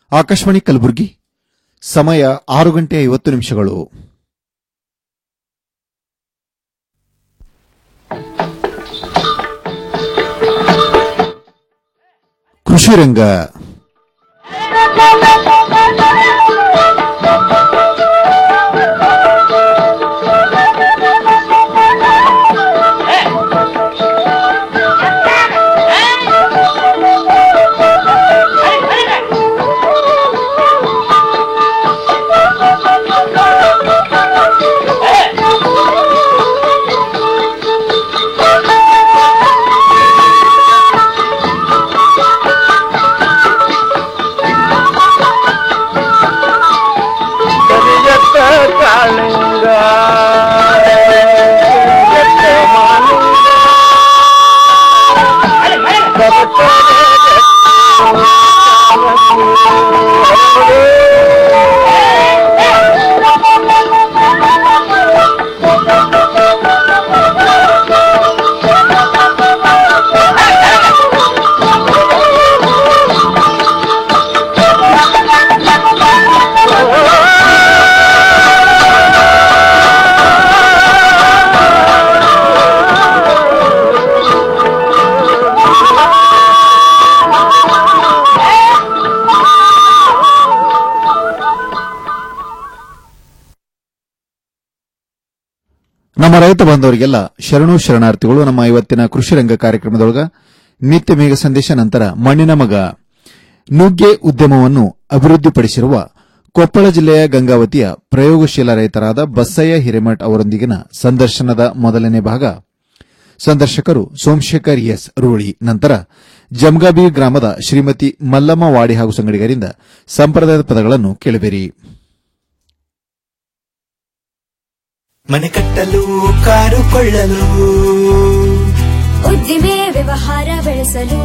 ಆಕಾಶವಾಣಿ ಕಲಬುರಗಿ ಸಮಯ ಆರು ಗಂಟೆ ಐವತ್ತು ನಿಮಿಷಗಳು ಕೃಷಿ ರಂಗ ಕರಿಯತ್ತ ಕಾಳಿಂಗ ಕರಿಯತ್ತ ಮಾಲಿಂಗ ನಮ್ಮ ರೈತ ಬಾಂಧವರಿಗೆಲ್ಲ ಶರಣು ಶರಣಾರ್ಥಿಗಳು ನಮ್ಮ ಇವತ್ತಿನ ಕೃಷಿ ರಂಗ ಕಾರ್ಯಕ್ರಮದೊಳಗ ನಿತ್ಯ ಮೇಘ ಸಂದೇಶ ನಂತರ ಮಣ್ಣಿನ ಮಗ ನುಗ್ಗೆ ಉದ್ಯಮವನ್ನು ಅಭಿವೃದ್ಧಿಪಡಿಸಿರುವ ಕೊಪ್ಪಳ ಜಿಲ್ಲೆಯ ಗಂಗಾವತಿಯ ಪ್ರಯೋಗಶೀಲ ರೈತರಾದ ಬಸ್ಸಯ್ಯ ಹಿರೇಮಠ್ ಅವರೊಂದಿಗಿನ ಸಂದರ್ಶನದ ಮೊದಲನೇ ಭಾಗ ಸಂದರ್ಶಕರು ಸೋಮಶೇಖರ್ ಎಸ್ ರೂಳಿ ನಂತರ ಜಮಗಾಬಿ ಗ್ರಾಮದ ಶ್ರೀಮತಿ ಮಲ್ಲಮ್ಮ ವಾಡಿ ಹಾಗೂ ಸಂಗಡಿಗರಿಂದ ಸಂಪ್ರದಾಯದ ಪದಗಳನ್ನು ಕೇಳಿದಿರಿ ಮನೆ ಕಟ್ಟಲು ಕಾರು ಕೊಳ್ಳಲು ಉದ್ದಿಮೆ ವ್ಯವಹಾರ ಬೆಳೆಸಲು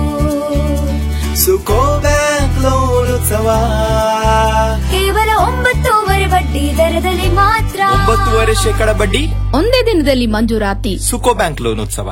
ಸುಕೋ ಬ್ಯಾಂಕ್ ಲೋನ್ ಉತ್ಸವ ಕೇವಲ ಒಂಬತ್ತೂವರೆ ಬಡ್ಡಿ ದರದಲ್ಲಿ ಮಾತ್ರ ಒಂಬತ್ತುವರೆ ಶೇಕಡ ಬಡ್ಡಿ ಒಂದೇ ದಿನದಲ್ಲಿ ಮಂಜೂರಾತಿ ಸುಕೋ ಬ್ಯಾಂಕ್ ಲೋನ್ ಉತ್ಸವ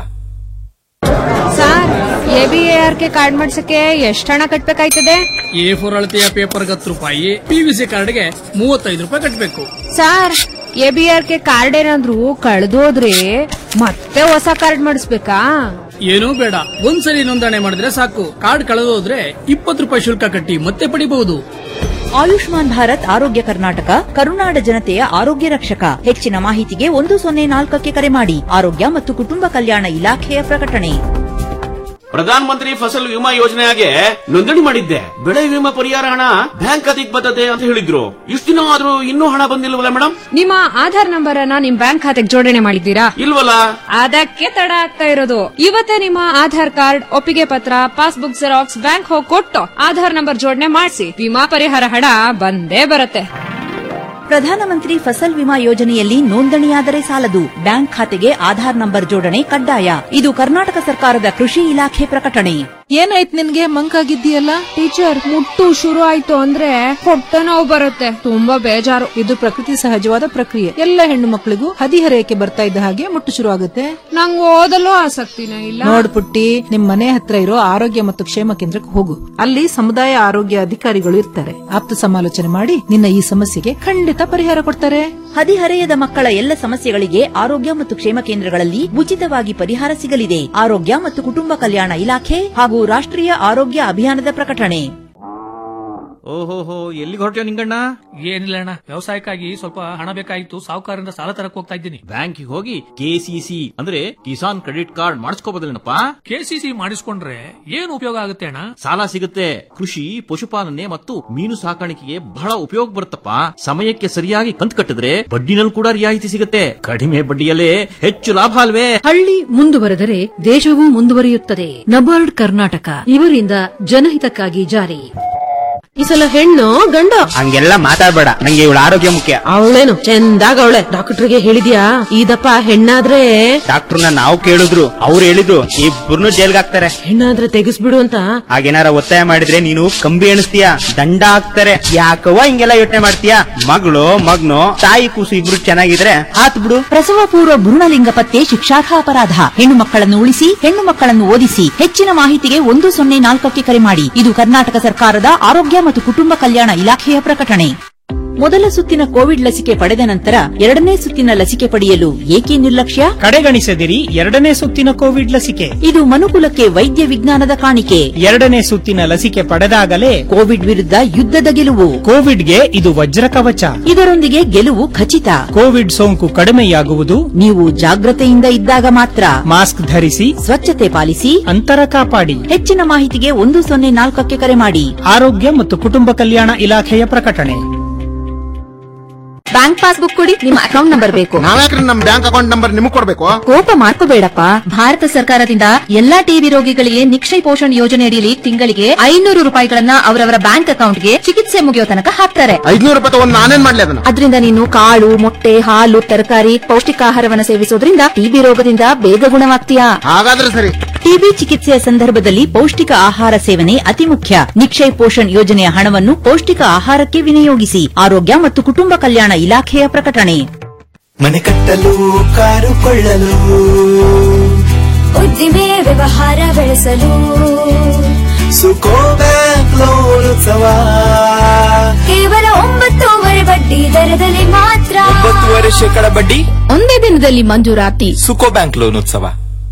sir A B R K card ಮಾಡ್ಸಕ್ಕೆ ಎಷ್ಟು ಹಣ ಕಟ್ಬೇಕಾಯ್ತದೆ ಎ ಫೋರ್ ಅಳತೆಯ ಪೇಪರ್ಗೆ ಹತ್ತು ರೂಪಾಯಿ ಪಿವಿಸಿ ಕಾರ್ಡ್ಗೆ ಮೂವತ್ತೈದು ರೂಪಾಯಿ ಕಟ್ಟಬೇಕು sir A B R K card ಏನಾದ್ರು ಕಳ್ದೋದ್ರೆ ಮತ್ತೆ ಹೊಸ ಕಾರ್ಡ್ ಮಾಡಿಸ್ಬೇಕಾ ಏನೂ ಬೇಡ ಒಂದ್ಸಲಿ ನೋಂದಣಿ ಮಾಡಿದ್ರೆ ಸಾಕು ಕಾರ್ಡ್ ಕಳೆದೋದ್ರೆ ಇಪ್ಪತ್ತು ರೂಪಾಯಿ ಶುಲ್ಕ ಕಟ್ಟಿ ಮತ್ತೆ ಪಡಿಬಹುದು ಆಯುಷ್ಮಾನ್ ಭಾರತ್ ಆರೋಗ್ಯ ಕರ್ನಾಟಕ ಕರುನಾಡ ಜನತೆಯ ಆರೋಗ್ಯ ರಕ್ಷಕ ಹೆಚ್ಚಿನ ಮಾಹಿತಿಗೆ ಒಂದು ಸೊನ್ನೆ ನಾಲ್ಕಕ್ಕೆ ಕರೆ ಮಾಡಿ ಆರೋಗ್ಯ ಮತ್ತು ಕುಟುಂಬ ಕಲ್ಯಾಣ ಇಲಾಖೆಯ ಪ್ರಕಟಣೆ ಪ್ರಧಾನ ಮಂತ್ರಿ ಫಸಲ್ ವಿಮಾ ಯೋಜನೆಗೆ ನೋಂದಣಿ ಮಾಡಿದ್ದೆ ಬೆಳೆ ವಿಮಾ ಪರಿಹಾರ ಹಣ ಬ್ಯಾಂಕ್ ಖಾತೆಗೆ ಬರ್ತದೆ ಅಂತ ಹೇಳಿದ್ರು ಇಷ್ಟು ದಿನ ಆದ್ರೂ ಇನ್ನೂ ಹಣ ಬಂದಿಲ್ವಲ್ಲ ಮೇಡಮ್ ನಿಮ್ಮ ಆಧಾರ್ ನಂಬರ್ ಅನ್ನ ನಿಮ್ ಬ್ಯಾಂಕ್ ಖಾತೆಗೆ ಜೋಡಣೆ ಮಾಡಿದ್ದೀರಾ ಇಲ್ವಲ್ಲ ಅದಕ್ಕೆ ತಡ ಆಗ್ತಾ ಇರೋದು ಇವತ್ತೇ ನಿಮ್ಮ ಆಧಾರ್ ಕಾರ್ಡ್ ಒಪ್ಪಿಗೆ ಪತ್ರ ಪಾಸ್ಬುಕ್ ಜೆರಾಕ್ಸ್ ಬ್ಯಾಂಕ್ ಹೋಗಿ ಕೊಟ್ಟು ಆಧಾರ್ ನಂಬರ್ ಜೋಡಣೆ ಮಾಡಿಸಿ ವಿಮಾ ಪರಿಹಾರ ಹಣ ಬಂದೇ ಬರುತ್ತೆ ಪ್ರಧಾನಮಂತ್ರಿ ಫಸಲ್ ವಿಮಾ ಯೋಜನೆಯಲ್ಲಿ ನೋಂದಣಿಯಾದರೆ ಸಾಲದು ಬ್ಯಾಂಕ್ ಖಾತೆಗೆ ಆಧಾರ್ ನಂಬರ್ ಜೋಡಣೆ ಕಡ್ಡಾಯ ಇದು ಕರ್ನಾಟಕ ಸರ್ಕಾರದ ಕೃಷಿ ಇಲಾಖೆ ಪ್ರಕಟಣೆ ಏನಾಯ್ತು ನಿನ್ಗೆ ಮಂಕಾಗಿದ್ದೀಯಲ್ಲ ಟೀಚರ್ ಮುಟ್ಟು ಶುರು ಆಯ್ತು ಅಂದ್ರೆ ಹೊಟ್ಟೆ ನೋವು ಬರುತ್ತೆ ತುಂಬಾ ಬೇಜಾರು ಇದು ಪ್ರಕೃತಿ ಸಹಜವಾದ ಪ್ರಕ್ರಿಯೆ ಎಲ್ಲ ಹೆಣ್ಣು ಮಕ್ಕಳಿಗೂ ಹದಿಹರೆಯಕ್ಕೆ ಬರ್ತಾ ಇದ್ದ ಹಾಗೆ ಮುಟ್ಟು ಶುರು ಆಗುತ್ತೆ ನಂಗೆ ಓದಲು ಆಸಕ್ತಿನೇ ಇಲ್ಲ ನೋಡ್ ಪುಟ್ಟಿ ನಿಮ್ ಮನೆ ಹತ್ರ ಇರೋ ಆರೋಗ್ಯ ಮತ್ತು ಕ್ಷೇಮ ಕೇಂದ್ರಕ್ಕೆ ಹೋಗು ಅಲ್ಲಿ ಸಮುದಾಯ ಆರೋಗ್ಯ ಅಧಿಕಾರಿಗಳು ಇರ್ತಾರೆ ಆಪ್ತ ಸಮಾಲೋಚನೆ ಮಾಡಿ ನಿನ್ನ ಈ ಸಮಸ್ಯೆಗೆ ಖಂಡಿತ ಪರಿಹಾರ ಕೊಡ್ತಾರೆ ಹದಿಹರೆಯದ ಮಕ್ಕಳ ಎಲ್ಲ ಸಮಸ್ಯೆಗಳಿಗೆ ಆರೋಗ್ಯ ಮತ್ತು ಕ್ಷೇಮ ಕೇಂದ್ರಗಳಲ್ಲಿ ಉಚಿತವಾಗಿ ಪರಿಹಾರ ಸಿಗಲಿದೆ ಆರೋಗ್ಯ ಮತ್ತು ಕುಟುಂಬ ಕಲ್ಯಾಣ ಇಲಾಖೆ ಹಾಗೂ ರಾಷ್ಟ್ರೀಯ ಆರೋಗ್ಯ ಅಭಿಯಾನದ ಪ್ರಕಟಣೆ ಓಹೋಹೋ ಎಲ್ಲಿಗೆ ಹೊರಟ್ಯೋ ನಿಂಗಣ್ಣ ಏನಿಲ್ಲ ಅಣ್ಣ ವ್ಯವಸಾಯಕ್ಕಾಗಿ ಸ್ವಲ್ಪ ಹಣ ಬೇಕಾಗಿತ್ತು ಸಾಹುಕಾರರಿಂದ ಸಾಲ ತರಕ್ ಹೋಗ್ತಾ ಇದ್ದೀನಿ ಬ್ಯಾಂಕಿಗೆ ಹೋಗಿ ಕೆಸಿಸಿ ಅಂದ್ರೆ ಕಿಸಾನ್ ಕ್ರೆಡಿಟ್ ಕಾರ್ಡ್ ಮಾಡಿಸ್ಕೋಬೋದಲ್ಲೇನಪ್ಪ ಕೆಸಿಸಿ ಮಾಡಿಸ್ಕೊಂಡ್ರೆ ಏನ್ ಉಪಯೋಗ ಆಗುತ್ತೆ ಅಣ್ಣ ಸಾಲ ಸಿಗುತ್ತೆ ಕೃಷಿ ಪಶುಪಾಲನೆ ಮತ್ತು ಮೀನು ಸಾಕಾಣಿಕೆಗೆ ಬಹಳ ಉಪಯೋಗ ಬರುತ್ತಪ್ಪ ಸಮಯಕ್ಕೆ ಸರಿಯಾಗಿ ಕಂತು ಕಟ್ಟಿದ್ರೆ ಬಡ್ಡಿನಲ್ಲಿ ಕೂಡ ರಿಯಾಯಿತಿ ಸಿಗುತ್ತೆ ಕಡಿಮೆ ಬಡ್ಡಿಯಲ್ಲೇ ಹೆಚ್ಚು ಲಾಭ ಅಲ್ವೇ ಹಳ್ಳಿ ಮುಂದುವರೆದರೆ ದೇಶವೂ ಮುಂದುವರಿಯುತ್ತದೆ ನಬಾರ್ಡ್ ಕರ್ನಾಟಕ ಇವರಿಂದ ಜನಹಿತಕ್ಕಾಗಿ ಜಾರಿ ಈ ಸಲ ಹೆಣ್ಣು ಗಂಡ ಹಂಗೆಲ್ಲ ಮಾತಾಡ್ಬೇಡ ನಂಗೆ ಇವಳ ಆರೋಗ್ಯ ಮುಖ್ಯ ಅವಳೇನು ಚಂದಾಗ ಅವಳೆ ಡಾಕ್ಟರ್ಗೆ ಹೇಳಿದ್ಯಾ ಇದಪ್ಪ ಹೆಣ್ಣಾದ್ರೆ ಡಾಕ್ಟರ್ನ ನಾವು ಕೇಳಿದ್ರು ಅವ್ರು ಹೇಳಿದ್ರು ಇಬ್ಬರನ್ನು ಜೈಲ್ಗೆ ಹಾಕ್ತಾರೆ ಹೆಣ್ಣಾದ್ರೆ ತೆಗಿಸ್ಬಿಡು ಅಂತ ಹಾಗೇನಾರ ಒತ್ತಾಯ ಮಾಡಿದ್ರೆ ನೀನು ಕಂಬಿ ಎಣಿಸ್ತೀಯ ದಂಡ ಹಾಕ್ತಾರೆ ಯಾಕವ್ವ ಹಿಂಗೆಲ್ಲ ಯೋಚನೆ ಮಾಡ್ತೀಯ ಮಗಳು ಮಗ್ನು ತಾಯಿ ಕೂಸು ಇಬ್ರು ಚೆನ್ನಾಗಿದ್ರೆ ಆತ್ ಬಿಡು ಪ್ರಸವ ಪೂರ್ವ ಭ್ರೂಣಲಿಂಗ ಪತ್ತೆ ಶಿಕ್ಷಾರ್ಹ ಅಪರಾಧ ಹೆಣ್ಣು ಮಕ್ಕಳನ್ನು ಉಳಿಸಿ ಹೆಣ್ಣು ಮಕ್ಕಳನ್ನು ಓದಿಸಿ ಹೆಚ್ಚಿನ ಮಾಹಿತಿಗೆ ಒಂದು ಸೊನ್ನೆ ನಾಲ್ಕಕ್ಕೆ ಕರೆ ಮಾಡಿ ಇದು ಕರ್ನಾಟಕ ಸರ್ಕಾರದ ಆರೋಗ್ಯ ಮತ್ತು ಕುಟುಂಬ ಕಲ್ಯಾಣ ಇಲಾಖೆಯ ಪ್ರಕಟಣೆ ಮೊದಲ ಸುತ್ತಿನ ಕೋವಿಡ್ ಲಸಿಕೆ ಪಡೆದ ನಂತರ ಎರಡನೇ ಸುತ್ತಿನ ಲಸಿಕೆ ಪಡೆಯಲು ಏಕೆ ನಿರ್ಲಕ್ಷ್ಯ ಕಡೆಗಣಿಸದಿರಿ ಎರಡನೇ ಸುತ್ತಿನ ಕೋವಿಡ್ ಲಸಿಕೆ ಇದು ಮನುಕುಲಕ್ಕೆ ವೈದ್ಯ ವಿಜ್ಞಾನದ ಕಾಣಿಕೆ ಎರಡನೇ ಸುತ್ತಿನ ಲಸಿಕೆ ಪಡೆದಾಗಲೇ ಕೋವಿಡ್ ವಿರುದ್ಧ ಯುದ್ಧದ ಗೆಲುವು ಕೋವಿಡ್ಗೆ ಇದು ವಜ್ರ ಕವಚ ಇದರೊಂದಿಗೆ ಗೆಲುವು ಖಚಿತ ಕೋವಿಡ್ ಸೋಂಕು ಕಡಿಮೆಯಾಗುವುದು ನೀವು ಜಾಗ್ರತೆಯಿಂದ ಇದ್ದಾಗ ಮಾತ್ರ ಮಾಸ್ಕ್ ಧರಿಸಿ ಸ್ವಚ್ಛತೆ ಪಾಲಿಸಿ ಅಂತರ ಕಾಪಾಡಿ ಹೆಚ್ಚಿನ ಮಾಹಿತಿಗೆ ಒಂದು ಸೊನ್ನೆ ನಾಲ್ಕಕ್ಕೆ ಕರೆ ಮಾಡಿ ಆರೋಗ್ಯ ಮತ್ತು ಕುಟುಂಬ ಕಲ್ಯಾಣ ಇಲಾಖೆಯ ಪ್ರಕಟಣೆ ಬ್ಯಾಂಕ್ ಪಾಸ್ಬುಕ್ ಕೊಡಿ ನಿಮ್ಮ ಅಕೌಂಟ್ ನಂಬರ್ ಬೇಕು ನಾವ್ಯಾಕ್ರಿ ನಮ್ ಬ್ಯಾಂಕ್ ಅಕೌಂಟ್ ನಂಬರ್ ನಿಮಗ್ ಕೊಡ್ಬೇಕು ಕೋಪ ಮಾಡ್ಕೋಬೇಡಪ್ಪ ಭಾರತ ಸರ್ಕಾರದಿಂದ ಎಲ್ಲಾ ಟಿಬಿ ರೋಗಿಗಳಿಗೆ ನಿಕ್ಷಯ ಪೋಷಣ್ ಯೋಜನೆ ಅಡಿಯಲ್ಲಿ ತಿಂಗಳಿಗೆ ಐನೂರು ರೂಪಾಯಿಗಳನ್ನ ಅವರವರ ಬ್ಯಾಂಕ್ ಅಕೌಂಟ್ಗೆ ಚಿಕಿತ್ಸೆ ಮುಗಿಯೋ ತನಕ ಹಾಕ್ತಾರೆ ಐದ್ನೂರು ರೂಪಾಯಿ ತಗೊಂಡ್ ನಾನೇನ್ ಮಾಡ್ಲಿ ಅದನ್ನ ಅದರಿಂದ ನೀನು ಕಾಳು ಮೊಟ್ಟೆ ಹಾಲು ತರಕಾರಿ ಪೌಷ್ಟಿಕಾಹಾರವನ್ನ ಸೇವಿಸೋದ್ರಿಂದ ಟಿಬಿ ರೋಗದಿಂದ ಬೇಗ ಗುಣವಾಗ್ತೀಯಾ ಹಾಗಾದ್ರೆ ಸರಿ ಟಿಬಿ ಚಿಕಿತ್ಸೆಯ ಸಂದರ್ಭದಲ್ಲಿ ಪೌಷ್ಟಿಕ ಆಹಾರ ಸೇವನೆ ಅತಿ ಮುಖ್ಯ ನಿಕ್ಷಯ್ ಪೋಷಣ್ ಯೋಜನೆಯ ಹಣವನ್ನು ಪೌಷ್ಟಿಕ ಆಹಾರಕ್ಕೆ ವಿನಿಯೋಗಿಸಿ ಆರೋಗ್ಯ ಮತ್ತು ಕುಟುಂಬ ಕಲ್ಯಾಣ ಇಲಾಖೆಯ ಪ್ರಕಟಣೆ ಮನೆ ಕಟ್ಟಲು ಕಾರು ಕೊಳ್ಳಲು ಉದ್ದಿಮೆ ವ್ಯವಹಾರ ಬೆಳೆಸಲು ಸುಕೋ ಬ್ಯಾಂಕ್ ಲೋನ್ ಉತ್ಸವ ಕೇವಲ ಒಂಬತ್ತೂವರೆ ಬಡ್ಡಿ ದರದಲ್ಲಿ ಮಾತ್ರ ಒಂಬತ್ತುವರೆ ಶೇಕಡ ಬಡ್ಡಿ ಒಂದೇ ದಿನದಲ್ಲಿ ಮಂಜೂರಾತಿ ಸುಕೋ ಬ್ಯಾಂಕ್ ಲೋನ್ ಉತ್ಸವ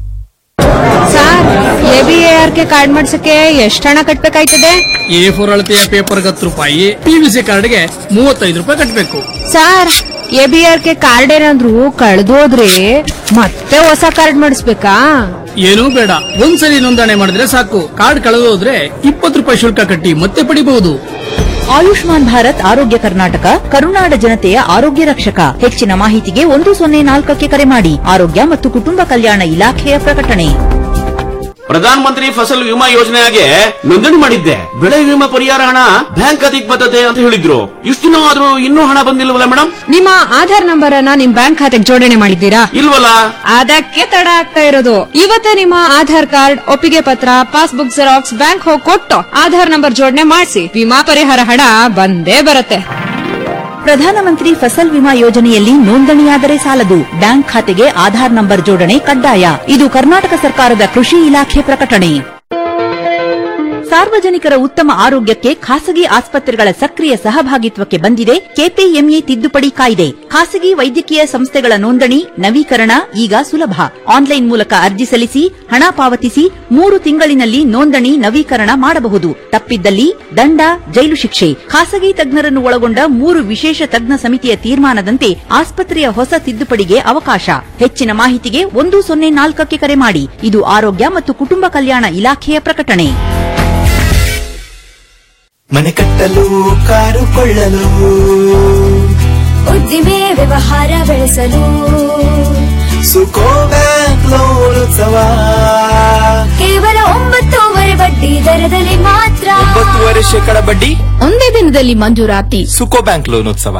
ಸರ್ ಎಬಿಎಆರ್ ಕೆ ಕಾರ್ಡ್ ಮಾಡ್ಸಕ್ಕೆ ಎಷ್ಟು ಹಣ ಕಟ್ಬೇಕಾಯ್ತದೆ ಎ ಫೋರ್ ಅಳತೆಯ ಪೇಪರ್ ಹತ್ತು ರೂಪಾಯಿ ಪಿವಿಸಿ ಕಾರ್ಡ್ಗೆ ಮೂವತ್ತೈದು ರೂಪಾಯಿ ಕಟ್ಟಬೇಕು ಸರ್ ಎಬಿಆರ್ ಕೆ ಕಾರ್ಡ್ ಏನಾದ್ರು ಕಳ್ದೋದ್ರೆ ಮತ್ತೆ ಹೊಸ ಕಾರ್ಡ್ ಮಾಡಿಸ್ಬೇಕಾ ಏನೂ ಬೇಡ ಒಂದ್ಸಲಿ ನೋಂದಣಿ ಮಾಡಿದ್ರೆ ಸಾಕು ಕಾರ್ಡ್ ಕಳೆದೋದ್ರೆ ಇಪ್ಪತ್ತು ರೂಪಾಯಿ ಶುಲ್ಕ ಕಟ್ಟಿ ಮತ್ತೆ ಪಡಿಬಹುದು ಆಯುಷ್ಮಾನ್ ಭಾರತ್ ಆರೋಗ್ಯ ಕರ್ನಾಟಕ ಕರುನಾಡ ಜನತೆಯ ಆರೋಗ್ಯ ರಕ್ಷಕ ಹೆಚ್ಚಿನ ಮಾಹಿತಿಗೆ ಒಂದು ಸೊನ್ನೆ ನಾಲ್ಕಕ್ಕೆ ಕರೆ ಮಾಡಿ ಆರೋಗ್ಯ ಮತ್ತು ಕುಟುಂಬ ಕಲ್ಯಾಣ ಇಲಾಖೆಯ ಪ್ರಕಟಣೆ ಪ್ರಧಾನ ಮಂತ್ರಿ ಫಸಲ್ ವಿಮಾ ಯೋಜನೆಗೆ ನೋಂದಣಿ ಮಾಡಿದ್ದೆ ಬೆಳೆ ವಿಮಾ ಪರಿಹಾರ ಹಣ ಬ್ಯಾಂಕ್ ಖಾತೆಗೆ ಬರ್ತದೆ ಅಂತ ಹೇಳಿದ್ರು ಇಷ್ಟು ದಿನ ಆದ್ರೂ ಇನ್ನೂ ಹಣ ಬಂದಿಲ್ವಲ್ಲ ಮೇಡಮ್ ನಿಮ್ಮ ಆಧಾರ್ ನಂಬರ್ ಅನ್ನ ನಿಮ್ ಬ್ಯಾಂಕ್ ಖಾತೆಗೆ ಜೋಡಣೆ ಮಾಡಿದ್ದೀರಾ ಇಲ್ವಲ್ಲ ಅದಕ್ಕೆ ತಡ ಆಗ್ತಾ ಇರೋದು ಇವತ್ತೇ ನಿಮ್ಮ ಆಧಾರ್ ಕಾರ್ಡ್ ಒಪ್ಪಿಗೆ ಪತ್ರ ಪಾಸ್ಬುಕ್ ಜೆರಾಕ್ಸ್ ಬ್ಯಾಂಕ್ ಹೋಗಿ ಕೊಟ್ಟು ಆಧಾರ್ ನಂಬರ್ ಜೋಡಣೆ ಮಾಡಿಸಿ ವಿಮಾ ಪರಿಹಾರ ಹಣ ಬಂದೇ ಬರುತ್ತೆ ಪ್ರಧಾನಮಂತ್ರಿ ಫಸಲ್ ವಿಮಾ ಯೋಜನೆಯಲ್ಲಿ ನೋಂದಣಿಯಾದರೆ ಸಾಲದು ಬ್ಯಾಂಕ್ ಖಾತೆಗೆ ಆಧಾರ್ ನಂಬರ್ ಜೋಡಣೆ ಕಡ್ಡಾಯ ಇದು ಕರ್ನಾಟಕ ಸರ್ಕಾರದ ಕೃಷಿ ಇಲಾಖೆ ಪ್ರಕಟಣೆ ಸಾರ್ವಜನಿಕರ ಉತ್ತಮ ಆರೋಗ್ಯಕ್ಕೆ ಖಾಸಗಿ ಆಸ್ಪತ್ರೆಗಳ ಸಕ್ರಿಯ ಸಹಭಾಗಿತ್ವಕ್ಕೆ ಬಂದಿದೆ ಕೆಪಿಎಂಇ ತಿದ್ದುಪಡಿ ಕಾಯ್ದೆ ಖಾಸಗಿ ವೈದ್ಯಕೀಯ ಸಂಸ್ಥೆಗಳ ನೋಂದಣಿ ನವೀಕರಣ ಈಗ ಸುಲಭ ಆನ್ಲೈನ್ ಮೂಲಕ ಅರ್ಜಿ ಸಲ್ಲಿಸಿ ಹಣ ಪಾವತಿಸಿ ಮೂರು ತಿಂಗಳಿನಲ್ಲಿ ನೋಂದಣಿ ನವೀಕರಣ ಮಾಡಬಹುದು ತಪ್ಪಿದ್ದಲ್ಲಿ ದಂಡ ಜೈಲು ಶಿಕ್ಷೆ ಖಾಸಗಿ ತಜ್ಞರನ್ನು ಒಳಗೊಂಡ ಮೂರು ವಿಶೇಷ ತಜ್ಞ ಸಮಿತಿಯ ತೀರ್ಮಾನದಂತೆ ಆಸ್ಪತ್ರೆಯ ಹೊಸ ತಿದ್ದುಪಡಿಗೆ ಅವಕಾಶ ಹೆಚ್ಚಿನ ಮಾಹಿತಿಗೆ ಒಂದು ಸೊನ್ನೆ ನಾಲ್ಕಕ್ಕೆ ಕರೆ ಮಾಡಿ ಇದು ಆರೋಗ್ಯ ಮತ್ತು ಕುಟುಂಬ ಕಲ್ಯಾಣ ಇಲಾಖೆಯ ಪ್ರಕಟಣೆ ಮನೆ ಕಟ್ಟಲು ಕಾರು ಕೊಳ್ಳಲು ಉದ್ದಿಮೆ ವ್ಯವಹಾರ ಬೆಳೆಸಲು ಸುಕೋ ಬ್ಯಾಂಕ್ ಲೋನ್ ಉತ್ಸವ ಕೇವಲ ಒಂಬತ್ತೂವರೆ ಬಡ್ಡಿ ದರದಲ್ಲಿ ಮಾತ್ರ ಒಂಬತ್ತುವರೆ ಶೇಕಡ ಬಡ್ಡಿ ಒಂದೇ ದಿನದಲ್ಲಿ ಮಂಜೂರಾತಿ ಸುಕೋ ಬ್ಯಾಂಕ್ ಲೋನ್ ಉತ್ಸವ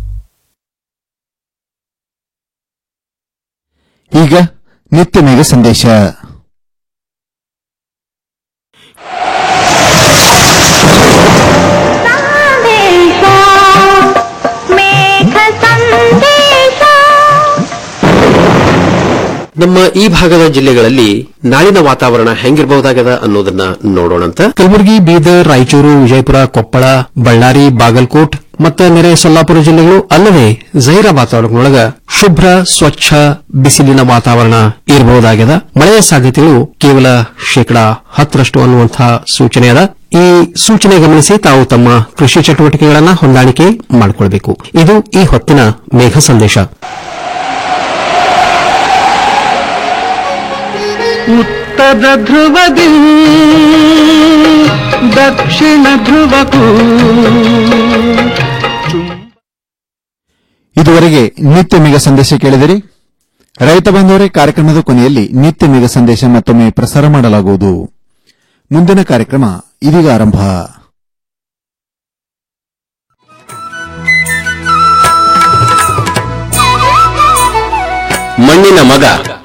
ಈಗ ನಿತ್ಯ ಮೇಘ ಸಂದೇಶ ನಮ್ಮ ಈ ಭಾಗದ ಜಿಲ್ಲೆಗಳಲ್ಲಿ ನಾಳಿನ ವಾತಾವರಣ ಹೆಂಗಿರಬಹುದಾಗದ ಅನ್ನೋದನ್ನ ನೋಡೋಣಂತ ಕಲಬುರಗಿ ಬೀದರ್ ರಾಯಚೂರು ವಿಜಯಪುರ ಕೊಪ್ಪಳ ಬಳ್ಳಾರಿ ಬಾಗಲಕೋಟ್ ಮತ್ತು ನೆರೆ ಸೊಲ್ಲಾಪುರ ಜಿಲ್ಲೆಗಳು ಅಲ್ಲದೆ ಜೈರ ವಾತಾವರಣದೊಳಗ ಶುಭ್ರ ಸ್ವಚ್ಛ ಬಿಸಿಲಿನ ವಾತಾವರಣ ಇರಬಹುದಾಗಿದೆ ಮಳೆಯ ಸಾಧ್ಯತೆಗಳು ಕೇವಲ ಶೇಕಡಾ ಹತ್ತರಷ್ಟು ಅನ್ನುವಂತಹ ಸೂಚನೆ ಅದ ಈ ಸೂಚನೆ ಗಮನಿಸಿ ತಾವು ತಮ್ಮ ಕೃಷಿ ಚಟುವಟಿಕೆಗಳನ್ನ ಹೊಂದಾಣಿಕೆ ಮಾಡಿಕೊಳ್ಬೇಕು ಇದು ಈ ಹೊತ್ತಿನ ಮೇಘ ಸಂದೇಶ ಉತ್ತರ ಧ್ರುವದಿ ದಕ್ಷಿಣ ಧ್ರುವಕ್ಕೂ ಇದುವರೆಗೆ ನಿತ್ಯ ಮೇಘ ಸಂದೇಶ ಕೇಳಿದಿರಿ ರೈತ ಬಂಧುವರೇ ಕಾರ್ಯಕ್ರಮದ ಕೊನೆಯಲ್ಲಿ ನಿತ್ಯ ಮೇಘ ಸಂದೇಶ ಮತ್ತೊಮ್ಮೆ ಪ್ರಸಾರ ಮಾಡಲಾಗುವುದು ಮುಂದಿನ ಕಾರ್ಯಕ್ರಮ ಇದೀಗ ಆರಂಭ ಮಣ್ಣಿನ ಮಗ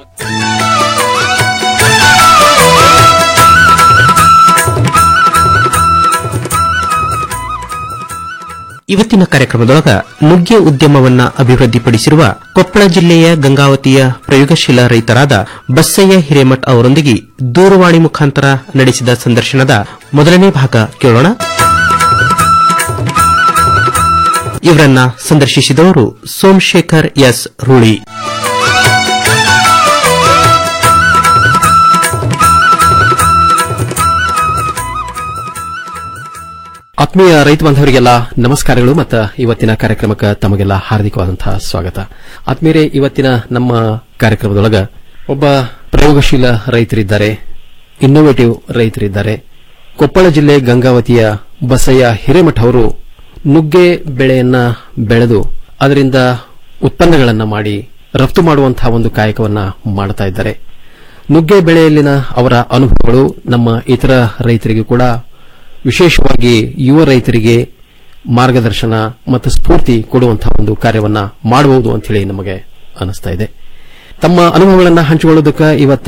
ಇವತ್ತಿನ ಕಾರ್ಯಕ್ರಮದೊಳಗ ನುಗ್ಗೆ ಉದ್ಯಮವನ್ನ ಅಭಿವೃದ್ಧಿಪಡಿಸಿರುವ ಕೊಪ್ಪಳ ಜಿಲ್ಲೆಯ ಗಂಗಾವತಿಯ ಪ್ರಯೋಗಶೀಲ ರೈತರಾದ ಬಸ್ಸಯ್ಯ ಹಿರೇಮಠ್ ಅವರೊಂದಿಗೆ ದೂರವಾಣಿ ಮುಖಾಂತರ ನಡೆಸಿದ ಸಂದರ್ಶನದ ಮೊದಲನೇ ಭಾಗ ಕೇಳೋಣ ಇವರನ್ನ ಸಂದರ್ಶಿಸಿದವರು ಸೋಮಶೇಖರ್ ಎಸ್ ರೂಳಿ ಆತ್ಮೀಯ ರೈತ ಬಾಂಧವರಿಗೆಲ್ಲ ನಮಸ್ಕಾರಗಳು ಮತ್ತು ಇವತ್ತಿನ ಕಾರ್ಯಕ್ರಮಕ್ಕೆ ತಮಗೆಲ್ಲ ಹಾರ್ದಿಕವಾದಂತಹ ಸ್ವಾಗತ ಆತ್ಮೀಯರೇ ಇವತ್ತಿನ ನಮ್ಮ ಕಾರ್ಯಕ್ರಮದೊಳಗ ಒಬ್ಬ ಪ್ರಯೋಗಶೀಲ ರೈತರಿದ್ದಾರೆ ಇನ್ನೋವೇಟಿವ್ ರೈತರಿದ್ದಾರೆ ಕೊಪ್ಪಳ ಜಿಲ್ಲೆ ಗಂಗಾವತಿಯ ಬಸಯ್ಯ ಹಿರೇಮಠ ಅವರು ನುಗ್ಗೆ ಬೆಳೆಯನ್ನ ಬೆಳೆದು ಅದರಿಂದ ಉತ್ಪನ್ನಗಳನ್ನ ಮಾಡಿ ರಫ್ತು ಮಾಡುವಂತಹ ಒಂದು ಕಾಯಕವನ್ನ ಮಾಡ್ತಾ ಇದ್ದಾರೆ ನುಗ್ಗೆ ಬೆಳೆಯಲ್ಲಿನ ಅವರ ಅನುಭವಗಳು ನಮ್ಮ ಇತರ ರೈತರಿಗೆ ಕೂಡ ವಿಶೇಷವಾಗಿ ಯುವ ರೈತರಿಗೆ ಮಾರ್ಗದರ್ಶನ ಮತ್ತು ಸ್ಫೂರ್ತಿ ಕೊಡುವಂತಹ ಒಂದು ಕಾರ್ಯವನ್ನ ಮಾಡಬಹುದು ಅಂತ ಹೇಳಿ ನಮಗೆ ಅನಿಸ್ತಾ ಇದೆ ತಮ್ಮ ಅನುಭವಗಳನ್ನ ಹಂಚಿಕೊಳ್ಳೋದಕ್ಕೆ ಇವತ್ತ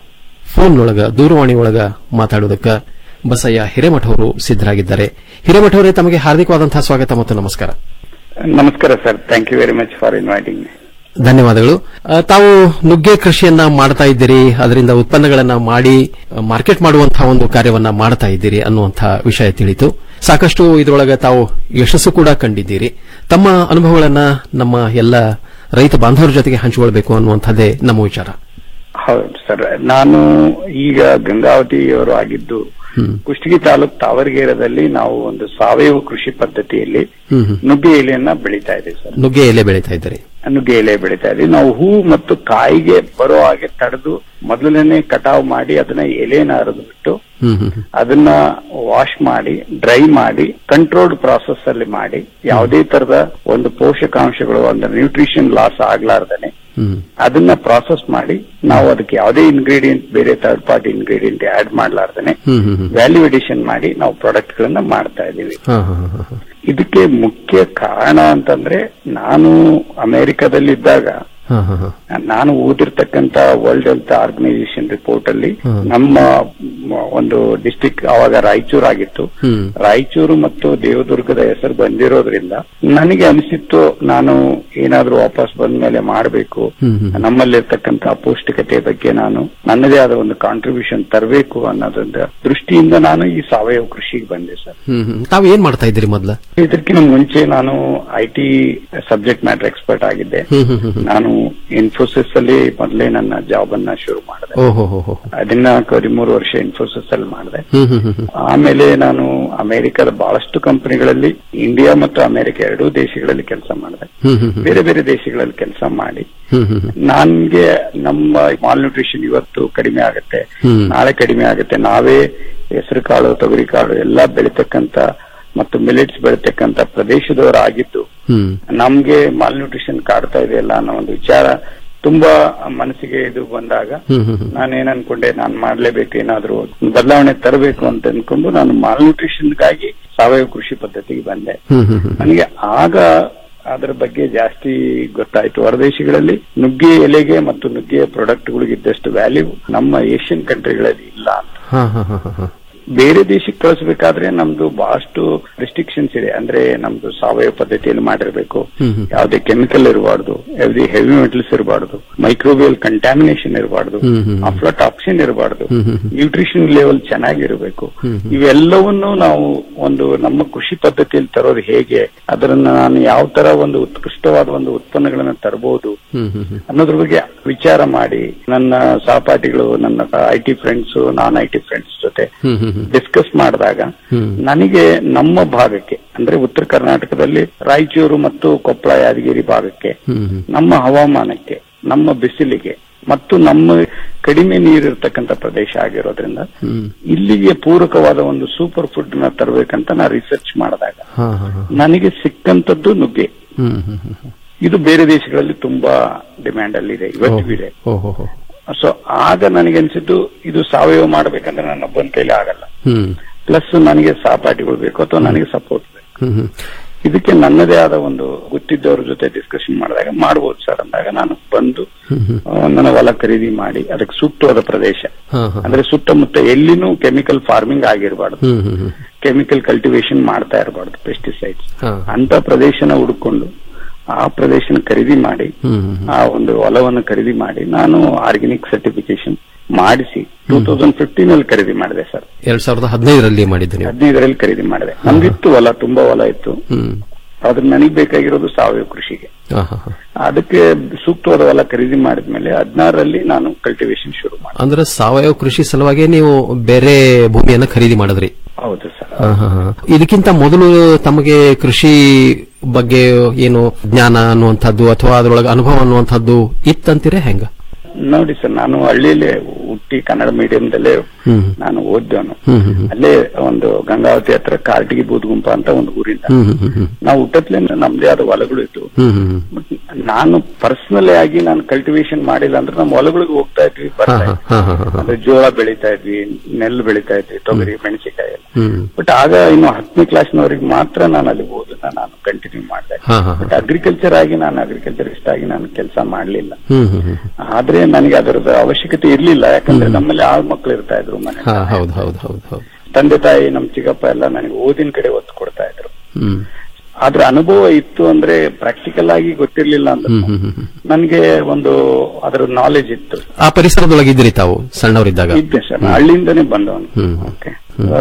ಫೋನ್ನೊಳಗ ದೂರವಾಣಿ ಒಳಗ ಮಾತಾಡೋದಕ್ಕೆ ಬಸಯ್ಯ ಹಿರೇಮಠ ಅವರು ಸಿದ್ದರಾಗಿದ್ದಾರೆ ಹಿರೇಮಠ ಅವರೇ ತಮಗೆ ಹಾರ್ದಿಕವಾದಂತಹ ಸ್ವಾಗತ ಮತ್ತು ನಮಸ್ಕಾರ ನಮಸ್ಕಾರ sir thank you very much for inviting me ಧನ್ಯವಾದಗಳು ಆ, ತಾವು ನುಗ್ಗೆ ಕೃಷಿಯನ್ನ ಮಾಡ್ತಾ ಇದ್ದೀರಿ ಅದರಿಂದ ಉತ್ಪನ್ನಗಳನ್ನ ಮಾಡಿ ಆ, ಮಾರ್ಕೆಟ್ ಮಾಡುವಂತಹ ಒಂದು ಕಾರ್ಯವನ್ನ ಮಾಡ್ತಾ ಇದ್ದೀರಿ ಅನ್ನುವಂತಹ ವಿಷಯ ತಿಳಿತು ಸಾಕಷ್ಟು ಇದರೊಳಗೆ ತಾವು ಯಶಸ್ಸು ಕೂಡ ಕಂಡಿದ್ದೀರಿ ತಮ್ಮ ಅನುಭವಗಳನ್ನ ನಮ್ಮ ಎಲ್ಲ ರೈತ ಬಾಂಧವರ ಜೊತೆಗೆ ಹಂಚಿಕೊಳ್ಬೇಕು ಅನ್ನುವಂಥದ್ದೇ ನಮ್ಮ ವಿಚಾರ ಹೌದು ಸರ್ ನಾನು ಈಗ ಗಂಗಾವತಿಯವರು ಆಗಿದ್ದು ಕುಷ್ಟಗಿ ತಾಲೂಕ್ ತಾವರಗೇರದಲ್ಲಿ ನಾವು ಒಂದು ಸಾವಯವ ಕೃಷಿ ಪದ್ಧತಿಯಲ್ಲಿ ಹ್ಮ್ ಹ್ಮ್. ನುಗ್ಗೆ ಎಲೆಯನ್ನ ಬೆಳೀತಾ ಇದ್ದೀವಿ ಸರ್ ನುಗ್ಗೆ ಎಲೆ ಬೆಳೀತಾ ಇದ್ದೀರಿ ನುಗ್ಗೆ ಎಲೆ ಬೆಳೀತಾ ಇದ್ದೀವಿ ನಾವು ಹೂ ಮತ್ತು ಕಾಯಿಗೆ ಬರೋ ಹಾಗೆ ತಡೆದು ಮೊದಲನೇ ಕಟಾವ್ ಮಾಡಿ ಅದನ್ನ ಎಲೆನ ಹರಿದು ಬಿಟ್ಟು ಹ್ಮ್ ಹ್ಮ್ ಹ್ಮ್. ಅದನ್ನ ವಾಶ್ ಮಾಡಿ ಡ್ರೈ ಮಾಡಿ ಕಂಟ್ರೋಲ್ಡ್ ಪ್ರಾಸೆಸ್ ಅಲ್ಲಿ ಮಾಡಿ ಯಾವುದೇ ತರದ ಒಂದು ಪೋಷಕಾಂಶಗಳು ಅಂದ್ರೆ ನ್ಯೂಟ್ರಿಷನ್ ಲಾಸ್ ಆಗ್ಲಾರ್ದೇನೆ ಹ್ಮ್ ಅದನ್ನ ಪ್ರಾಸೆಸ್ ಮಾಡಿ ನಾವು ಅದಕ್ಕೆ ಯಾವುದೇ ಇಂಗ್ರೀಡಿಯೆಂಟ್ ಬೇರೆ ಥರ್ಡ್ ಪಾರ್ಟಿ ಇಂಗ್ರೀಡಿಯೆಂಟ್ ಆಡ್ ಮಾಡ್ಲಾರ್ದೇನೆ ಹ್ಮ್ ಹ್ಮ್ ಹ್ಮ್. ವ್ಯಾಲ್ಯೂ ಎಡಿಷನ್ ಮಾಡಿ ನಾವು ಪ್ರಾಡಕ್ಟ್ ಗಳನ್ನ ಮಾಡ್ತಾ ಇದೀವಿ ಹಾ, ಹಾ, ಹಾ, ಹಾ. ಇದಕ್ಕೆ ಮುಖ್ಯ ಕಾರಣ ಅಂತಂದ್ರೆ ನಾನು ಅಮೆರಿಕದಲ್ಲಿ ಇದ್ದಾಗ ಹಾ, ಹಾ, ಹಾ. ನಾನು ಓದಿರ್ತಕ್ಕಂತ ವರ್ಲ್ಡ್ ಹೆಲ್ತ್ ಆರ್ಗನೈಸೇಷನ್ ರಿಪೋರ್ಟ್ ಅಲ್ಲಿ ಹ್ಮ್. ನಮ್ಮ ಮ- ಒಂದು ಡಿಸ್ಟಿಕ್ ಅವಾಗ ರಾಯಚೂರು ಆಗಿತ್ತು ಹ್ಮ್ ರಾಯಚೂರು ಮತ್ತು ದೇವದುರ್ಗದ ಹೆಸರು ಬಂದಿರೋದ್ರಿಂದ ನನಗೆ ಅನಿಸಿತ್ತು ನಾನು ಏನಾದ್ರೂ ವಾಪಸ್ ಬಂದ ಮೇಲೆ ಮಾಡಬೇಕು ಹ್ಮ್ ಹ್ಮ್. ನಮ್ಮಲ್ಲಿರ್ತಕ್ಕಂತ ಅಪೌಷ್ಟಿಕತೆ ಬಗ್ಗೆ ನಾನು ನನ್ನದೇ ಆದ ಒಂದು ಕಾಂಟ್ರಿಬ್ಯೂಷನ್ ತರಬೇಕು ಅನ್ನೋದೊಂದು ದೃಷ್ಟಿಯಿಂದ ನಾನು ಈ ಸಾವಯವ ಕೃಷಿಗೆ ಬಂದೆ ಸರ್ ಹ್ಮ್ ಹ್ಮ್. ತಾವು ಏನ್ ಮಾಡ್ತಾ ಇದ್ದೀರಿ ಮೊದ್ಲ ಇದಕ್ಕಿಂತ ಮುಂಚೆ ನಾನು I T subject matter expert ಆಗಿದ್ದೆ ಹ್ಮ್ ಹ್ಮ್ ಹ್ಮ್ ಹ್ಮ್. ನಾನು ಇನ್ಫೋಸಿಸ್ ಅಲ್ಲಿ ಮೊದಲೇ ನನ್ನ ಜಾಬ್ ಅನ್ನ ಶುರು ಮಾಡಿದೆ ಓಹೋ ಹೋ ಹೋ ಅದನ್ನ ಹದಿಮೂರು ವರ್ಷ ಇನ್ಫೋಸಿಸ್ ಅಲ್ಲಿ ಮಾಡಿದೆ ಹ್ಮ್ ಹ್ಮ್ ಹ್ಮ್ ಹ್ಮ್. ಆಮೇಲೆ ನಾನು ಅಮೆರಿಕದ ಬಹಳಷ್ಟು ಕಂಪನಿಗಳಲ್ಲಿ ಇಂಡಿಯಾ ಮತ್ತು ಅಮೆರಿಕ ಎರಡೂ ದೇಶಗಳಲ್ಲಿ ಕೆಲಸ ಮಾಡಿದೆ ಹ್ಮ್ ಹ್ಮ್ ಹ್ಮ್. ಬೇರೆ ಬೇರೆ ದೇಶಗಳಲ್ಲಿ ಕೆಲಸ ಮಾಡಿ ಹ್ಮ್ ಹ್ಮ್ ಹ್ಮ್. ನನ್ಗೆ ನಮ್ಮ ಮಾಲ್ ನ್ಯೂಟ್ರಿಷನ್ ಇವತ್ತು ಕಡಿಮೆ ಆಗುತ್ತೆ ಹ್ಮ್. ನಾಳೆ ಕಡಿಮೆ ಆಗುತ್ತೆ ನಾವೇ ಹೆಸರು ಕಾಳು ತೊಗರಿ ಕಾಳು ಎಲ್ಲಾ ಬೆಳಿತಕ್ಕಂತ ಮತ್ತು ಮಿಲೆಟ್ಸ್ ಬೆಳಿತಕ್ಕಂತ ಪ್ರದೇಶದವರಾಗಿದ್ದು ಹ್ಮ್ ನಮ್ಗೆ ಮಾಲ್ ನ್ಯೂಟ್ರಿಷನ್ ಕಾಡ್ತಾ ಇದೆಯಲ್ಲ ಅನ್ನೋ ಒಂದು ವಿಚಾರ ತುಂಬಾ ಮನಸ್ಸಿಗೆ ಇದು ಬಂದಾಗ ಹ್ಮ್ ಹ್ಮ್ ಹ್ಮ್. ನಾನೇನ್ ಅನ್ಕೊಂಡೆ ನಾನ್ ಮಾಡ್ಲೇಬೇಕು ಏನಾದ್ರೂ ಬದಲಾವಣೆ ತರಬೇಕು ಅಂತ ಅನ್ಕೊಂಡು ನಾನು ಮಾಲ್ ನ್ಯೂಟ್ರಿಷನ್ಗಾಗಿ ಸಾವಯವ ಕೃಷಿ ಪದ್ಧತಿಗೆ ಬಂದೆ ಹ್ಮ್ ಹ್ಮ್ ಹ್ಮ್. ನನಗೆ ಆಗ ಅದರ ಬಗ್ಗೆ ಜಾಸ್ತಿ ಗೊತ್ತಾಯ್ತು ಹೊರದೇಶಗಳಲ್ಲಿ ನುಗ್ಗೆ ಎಲೆಗೆ ಮತ್ತು ನುಗ್ಗೆ ಪ್ರಾಡಕ್ಟ್ಗಳಿಗೆ ಇದ್ದಷ್ಟು ವ್ಯಾಲ್ಯೂ ನಮ್ಮ ಏಷ್ಯನ್ ಕಂಟ್ರಿಗಳಲ್ಲಿ ಇಲ್ಲ ಅಂತ ಹಾ, ಹಾ, ಹಾ, ಹಾ, ಹಾ. ಬೇರೆ ದೇಶಕ್ಕೆ ಕಳಿಸ್ಬೇಕಾದ್ರೆ ನಮ್ದು ಬಹಳಷ್ಟು ರಿಸ್ಟ್ರಿಕ್ಷನ್ಸ್ ಇದೆ ಅಂದ್ರೆ ನಮ್ದು ಸಾವಯವ ಪದ್ಧತಿಯಲ್ಲಿ ಮಾಡಿರ್ಬೇಕು ಹ್ಮ್ ಹ್ಮ್. ಯಾವುದೇ ಕೆಮಿಕಲ್ ಇರಬಾರ್ದು ಯಾವುದೇ ಹೆವಿ ಮೆಟಲ್ಸ್ ಇರಬಾರ್ದು ಮೈಕ್ರೋಬಿಯಲ್ ಕಂಟಾಮಿನೇಷನ್ ಇರಬಾರ್ದು ಹ್ಮ್ ಹ್ಮ್. ಅಫ್ಲಟಾಕ್ಸಿನ್ ಇರಬಾರ್ದು ಹ್ಮ್ ಹ್ಮ್ ಹ್ಮ್. ನ್ಯೂಟ್ರಿಷನ್ ಲೆವೆಲ್ ಚೆನ್ನಾಗಿರಬೇಕು ಹ್ಮ್ ಹ್ಮ್. ಇವೆಲ್ಲವನ್ನು ನಾವು ಒಂದು ನಮ್ಮ ಕೃಷಿ ಪದ್ಧತಿಯಲ್ಲಿ ತರೋದು ಹೇಗೆ ಅದನ್ನ ನಾನು ಯಾವ ತರ ಒಂದು ಉತ್ಕೃಷ್ಟವಾದ ಒಂದು ಉತ್ಪನ್ನಗಳನ್ನ ತರಬಹುದು ಹ್ಮ್ ಹ್ಮ್ ಹ್ಮ್. ಅನ್ನೋದ್ರ ಬಗ್ಗೆ ವಿಚಾರ ಮಾಡಿ ನನ್ನ ಸಹಪಾಠಿಗಳು ನನ್ನ ಐ ಟಿ ಫ್ರೆಂಡ್ಸ್ ನಾನ್ ಐ ಟಿ ಫ್ರೆಂಡ್ಸ್ ಜೊತೆ ಹ್ಮ್ ಹ್ಮ್ ಹ್ಮ್. ಡಿಸ್ಕಸ್ ಮಾಡಿದಾಗ ಹ್ಮ್. ನನಗೆ ನಮ್ಮ ಭಾಗಕ್ಕೆ ಅಂದ್ರೆ ಉತ್ತರ ಕರ್ನಾಟಕದಲ್ಲಿ ರಾಯಚೂರು ಮತ್ತು ಕೊಪ್ಪಳ ಯಾದಗಿರಿ ಭಾಗಕ್ಕೆ ಹ್ಮ್ ಹ್ಮ್. ನಮ್ಮ ಹವಾಮಾನಕ್ಕೆ ನಮ್ಮ ಬಿಸಿಲಿಗೆ ಮತ್ತು ನಮ್ಮ ಕಡಿಮೆ ನೀರಿರ್ತಕ್ಕಂಥ ಪ್ರದೇಶ ಆಗಿರೋದ್ರಿಂದ ಹ್ಮ್. ಇಲ್ಲಿಗೆ ಪೂರಕವಾದ ಒಂದು ಸೂಪರ್ ಫುಡ್ ನ ತರಬೇಕಂತ ನಾ ರಿಸರ್ಚ್ ಮಾಡಿದಾಗ ಹಾ, ಹಾ, ಹಾ. ನನಗೆ ಸಿಕ್ಕಂತದ್ದು ನುಗ್ಗೆ ಹ್ಮ್ ಹ್ಮ್ ಹ್ಮ್ ಹ್ಮ್. ಇದು ಬೇರೆ ದೇಶಗಳಲ್ಲಿ ತುಂಬಾ ಡಿಮ್ಯಾಂಡ್ ಅಲ್ಲಿ ಇದೆ ಇವತ್ತಿಗೂ ಇದೆ ಓ ಹೋ ಹೋ. ಸೊ ಆಗ ನನಗೆ ಅನ್ಸಿದ್ದು ಇದು ಸಾವಯವ ಮಾಡ್ಬೇಕಂದ್ರೆ ನನ್ನ ಒಬ್ಬನ ಕೈಲಿ ಆಗಲ್ಲ ಹ್ಮ್ ಪ್ಲಸ್ ನನಗೆ ಸಹಪಾಠಿಗಳು ಬೇಕು ಅಥವಾ ನನಗೆ ಸಪೋರ್ಟ್ ಬೇಕು ಹ್ಮ್ ಹ್ಮ್. ಇದಕ್ಕೆ ನನ್ನದೇ ಆದ ಒಂದು ಗೊತ್ತಿದ್ದವ್ರ ಜೊತೆ ಡಿಸ್ಕಷನ್ ಮಾಡಿದಾಗ ಮಾಡ್ಬೋದು ಸರ್ ಅಂದಾಗ ನಾನು ಬಂದು ಹ್ಮ್ ಹ್ಮ್. ಆ, ನನ್ನ ಹೊಲ ಖರೀದಿ ಮಾಡಿ ಅದಕ್ಕೆ ಸೂಕ್ತವಾದ ಪ್ರದೇಶ ಹಾ, ಹಾ. ಅಂದ್ರೆ ಸುತ್ತಮುತ್ತ ಎಲ್ಲಿನೂ ಕೆಮಿಕಲ್ ಫಾರ್ಮಿಂಗ್ ಆಗಿರಬಾರ್ದು ಹ್ಮ್ ಹ್ಮ್ ಹ್ಮ್. ಕೆಮಿಕಲ್ ಕಲ್ಟಿವೇಶನ್ ಮಾಡ್ತಾ ಇರಬಾರ್ದು ಪೆಸ್ಟಿಸೈಡ್ಸ್ ಹಾ. ಅಂತ ಪ್ರದೇಶನ ಹುಡುಕೊಂಡು ಆ ಪ್ರದೇಶನ ಖರೀದಿ ಮಾಡಿ ಹ್ಮ್ ಹ್ಮ್ ಹ್ಮ್. ಆ ಒಂದು ಹೊಲವನ್ನು ಖರೀದಿ ಮಾಡಿ ನಾನು ಆರ್ಗ್ಯಾನಿಕ್ ಸರ್ಟಿಫಿಕೇಶನ್ ಮಾಡಿಸಿ ಟೂ ತೌಸಂಡ್ ಫಿಫ್ಟೀನ್ ಅಲ್ಲಿ ಖರೀದಿ ಮಾಡಿದೆ ಸರ್ ಎರಡ್ ಸಾವಿರದ ಹದಿನೈದರಲ್ಲಿ ಮಾಡಿದ್ದು ನೀವು ಹದಿನೈದರಲ್ಲಿ ಖರೀದಿ ಮಾಡಿದೆ ನಮ್ಗಿತ್ತು ಹೊಲ ತುಂಬಾ ಹೊಲ ಇತ್ತು ಹ್ಮ್ ಆದ್ರೆ ನನಗೆ ಬೇಕಾಗಿರೋದು ಸಾವಯವ ಕೃಷಿಗೆ ಹಾ, ಹಾ, ಹಾ. ಅದಕ್ಕೆ ಸೂಕ್ತವಾದ ಹೊಲ ಖರೀದಿ ಮಾಡಿದ್ಮೇಲೆ ಹದಿನಾರರಲ್ಲಿ ನಾನು ಕಲ್ಟಿವೇಶನ್ ಶುರು ಮಾಡಿದೆ ಅಂದ್ರೆ ಸಾವಯವ ಕೃಷಿ ಸಲುವಾಗಿ ನೀವು ಬೇರೆ ಭೂಮಿಯನ್ನ ಖರೀದಿ ಮಾಡಿದ್ರಿ ಹೌದು ಸರ್ ಹಾ, ಹಾ, ಹಾ. ಇದಕ್ಕಿಂತ ಮೊದಲು ತಮಗೆ ಕೃಷಿ ಬಗ್ಗೆ ಏನು ಜ್ಞಾನ ಅನ್ನುವಂಥದ್ದು ಅಥವಾ ಅದರೊಳಗೆ ಅನುಭವ ಅನ್ನುವಂಥದ್ದು ಇತ್ತಂತೀರೇ ಹೆಂಗ ನೋಡಿ ಸರ್ ನಾನು ಹಳ್ಳಿಯಲ್ಲೇ ಹುಟ್ಟಿ ಕನ್ನಡ ಮೀಡಿಯಂದಲ್ಲೇ ಹ್ಮ್ ನಾನು ಓದ್ದವನು ಹ್ಮ್ ಹ್ಮ್ ಹ್ಮ್. ಅಲ್ಲೇ ಒಂದು ಗಂಗಾವತಿ ಹತ್ರ ಕಾರ್ಟಿಗಿ ಬೂದ್ಗುಂಪ ಅಂತ ಒಂದು ಊರಿಂದ ಹ್ಮ್ ಹ್ಮ್ ಹ್ಮ್ ಹ್ಮ್. ನಾವು ಹುಟ್ಟತ್ಲೆ ನಮ್ದೇ ಆದ ಹೊಲಗಳು ಇತ್ತು ಹ್ಮ್ ಹ್ಮ್ ಹ್ಮ್. ನಾನು ಪರ್ಸನಲ್ ಆಗಿ ನಾನು ಕಲ್ಟಿವೇಶನ್ ಮಾಡಿಲ್ಲ ಅಂದ್ರೆ ನಮ್ಮ ಹೊಲಗಳಿಗೆ ಹೋಗ್ತಾ ಇದ್ವಿ ಹಾ, ಬರ್ತಾ ಹಾ, ಇದ್ವಿ ಹಾ, ಹಾ, ಹಾ, ಹಾ. ಅಂದ್ರೆ ಜೋಳ ಬೆಳಿತಾ ಇದ್ವಿ ನೆಲ್ಲು ಬೆಳಿತಾ ಇದ್ವಿ ತೊಗರಿ ಮೆಣಸಿಕಾಯಿ ಎಲ್ಲ ಹ್ಮ್. ಬಟ್ ಆಗ ಇನ್ನು ಹತ್ತನೇ ಕ್ಲಾಸ್ನವರಿಗೆ ಮಾತ್ರ ನಾನು ಅಲ್ಲಿ ಓದನ್ನ ನಾನು ಕಂಟಿನ್ಯೂ ಮಾಡಿದೆ ಹಾ, ಹಾ, ಹಾ. ಬಟ್ ಅಗ್ರಿಕಲ್ಚರ್ ಆಗಿ ನಾನು ಅಗ್ರಿಕಲ್ಚರಿಸ್ಟ್ ಆಗಿ ನಾನು ಕೆಲಸ ಮಾಡ್ಲಿಲ್ಲ ಹ್ಮ್ ಹ್ಮ್ ಹ್ಮ್. ಆದ್ರೆ ನನಗೆ ಅದರದ ಅವಶ್ಯಕತೆ ಇರ್ಲಿಲ್ಲ ಯಾಕಂದ್ರೆ ನಮ್ಮಲ್ಲಿ ಆಳ್ ಮಕ್ಳು ಇರ್ತಾ ಇದ್ರು ಮನೆ ಹಾ ಹೌದು ಹೌದು ಹೌದು ಹೌದು ತಂದೆ ತಾಯಿ ನಮ್ ಚಿಕ್ಕಪ್ಪ ಎಲ್ಲ ನನಗೆ ಓದಿನ ಕಡೆ ಒತ್ತು ಕೊಡ್ತಾ ಇದ್ರು ಹ್ಮ್ ಆದ್ರೆ ಅನುಭವ ಇತ್ತು ಅಂದ್ರೆ ಪ್ರಾಕ್ಟಿಕಲ್ ಆಗಿ ಗೊತ್ತಿರ್ಲಿಲ್ಲ ಅಂದ್ರೆ ಹ್ಮ್ ಹ್ಮ್ ಹ್ಮ್ ಹ್ಮ್. ನನ್ಗೆ ಒಂದು ಅದರ ನಾಲೆಜ್ ಇತ್ತು ಆ ಪರಿಸರದೊಳಗಿದ್ರಿ ತಾವು ಸಣ್ಣವರಿದ್ದಾಗ ಇದ್ದೆ ಸರ್ ಹಳ್ಳಿಯಿಂದನೇ ಬಂದವನು ಹ್ಮ್ ಓಕೆ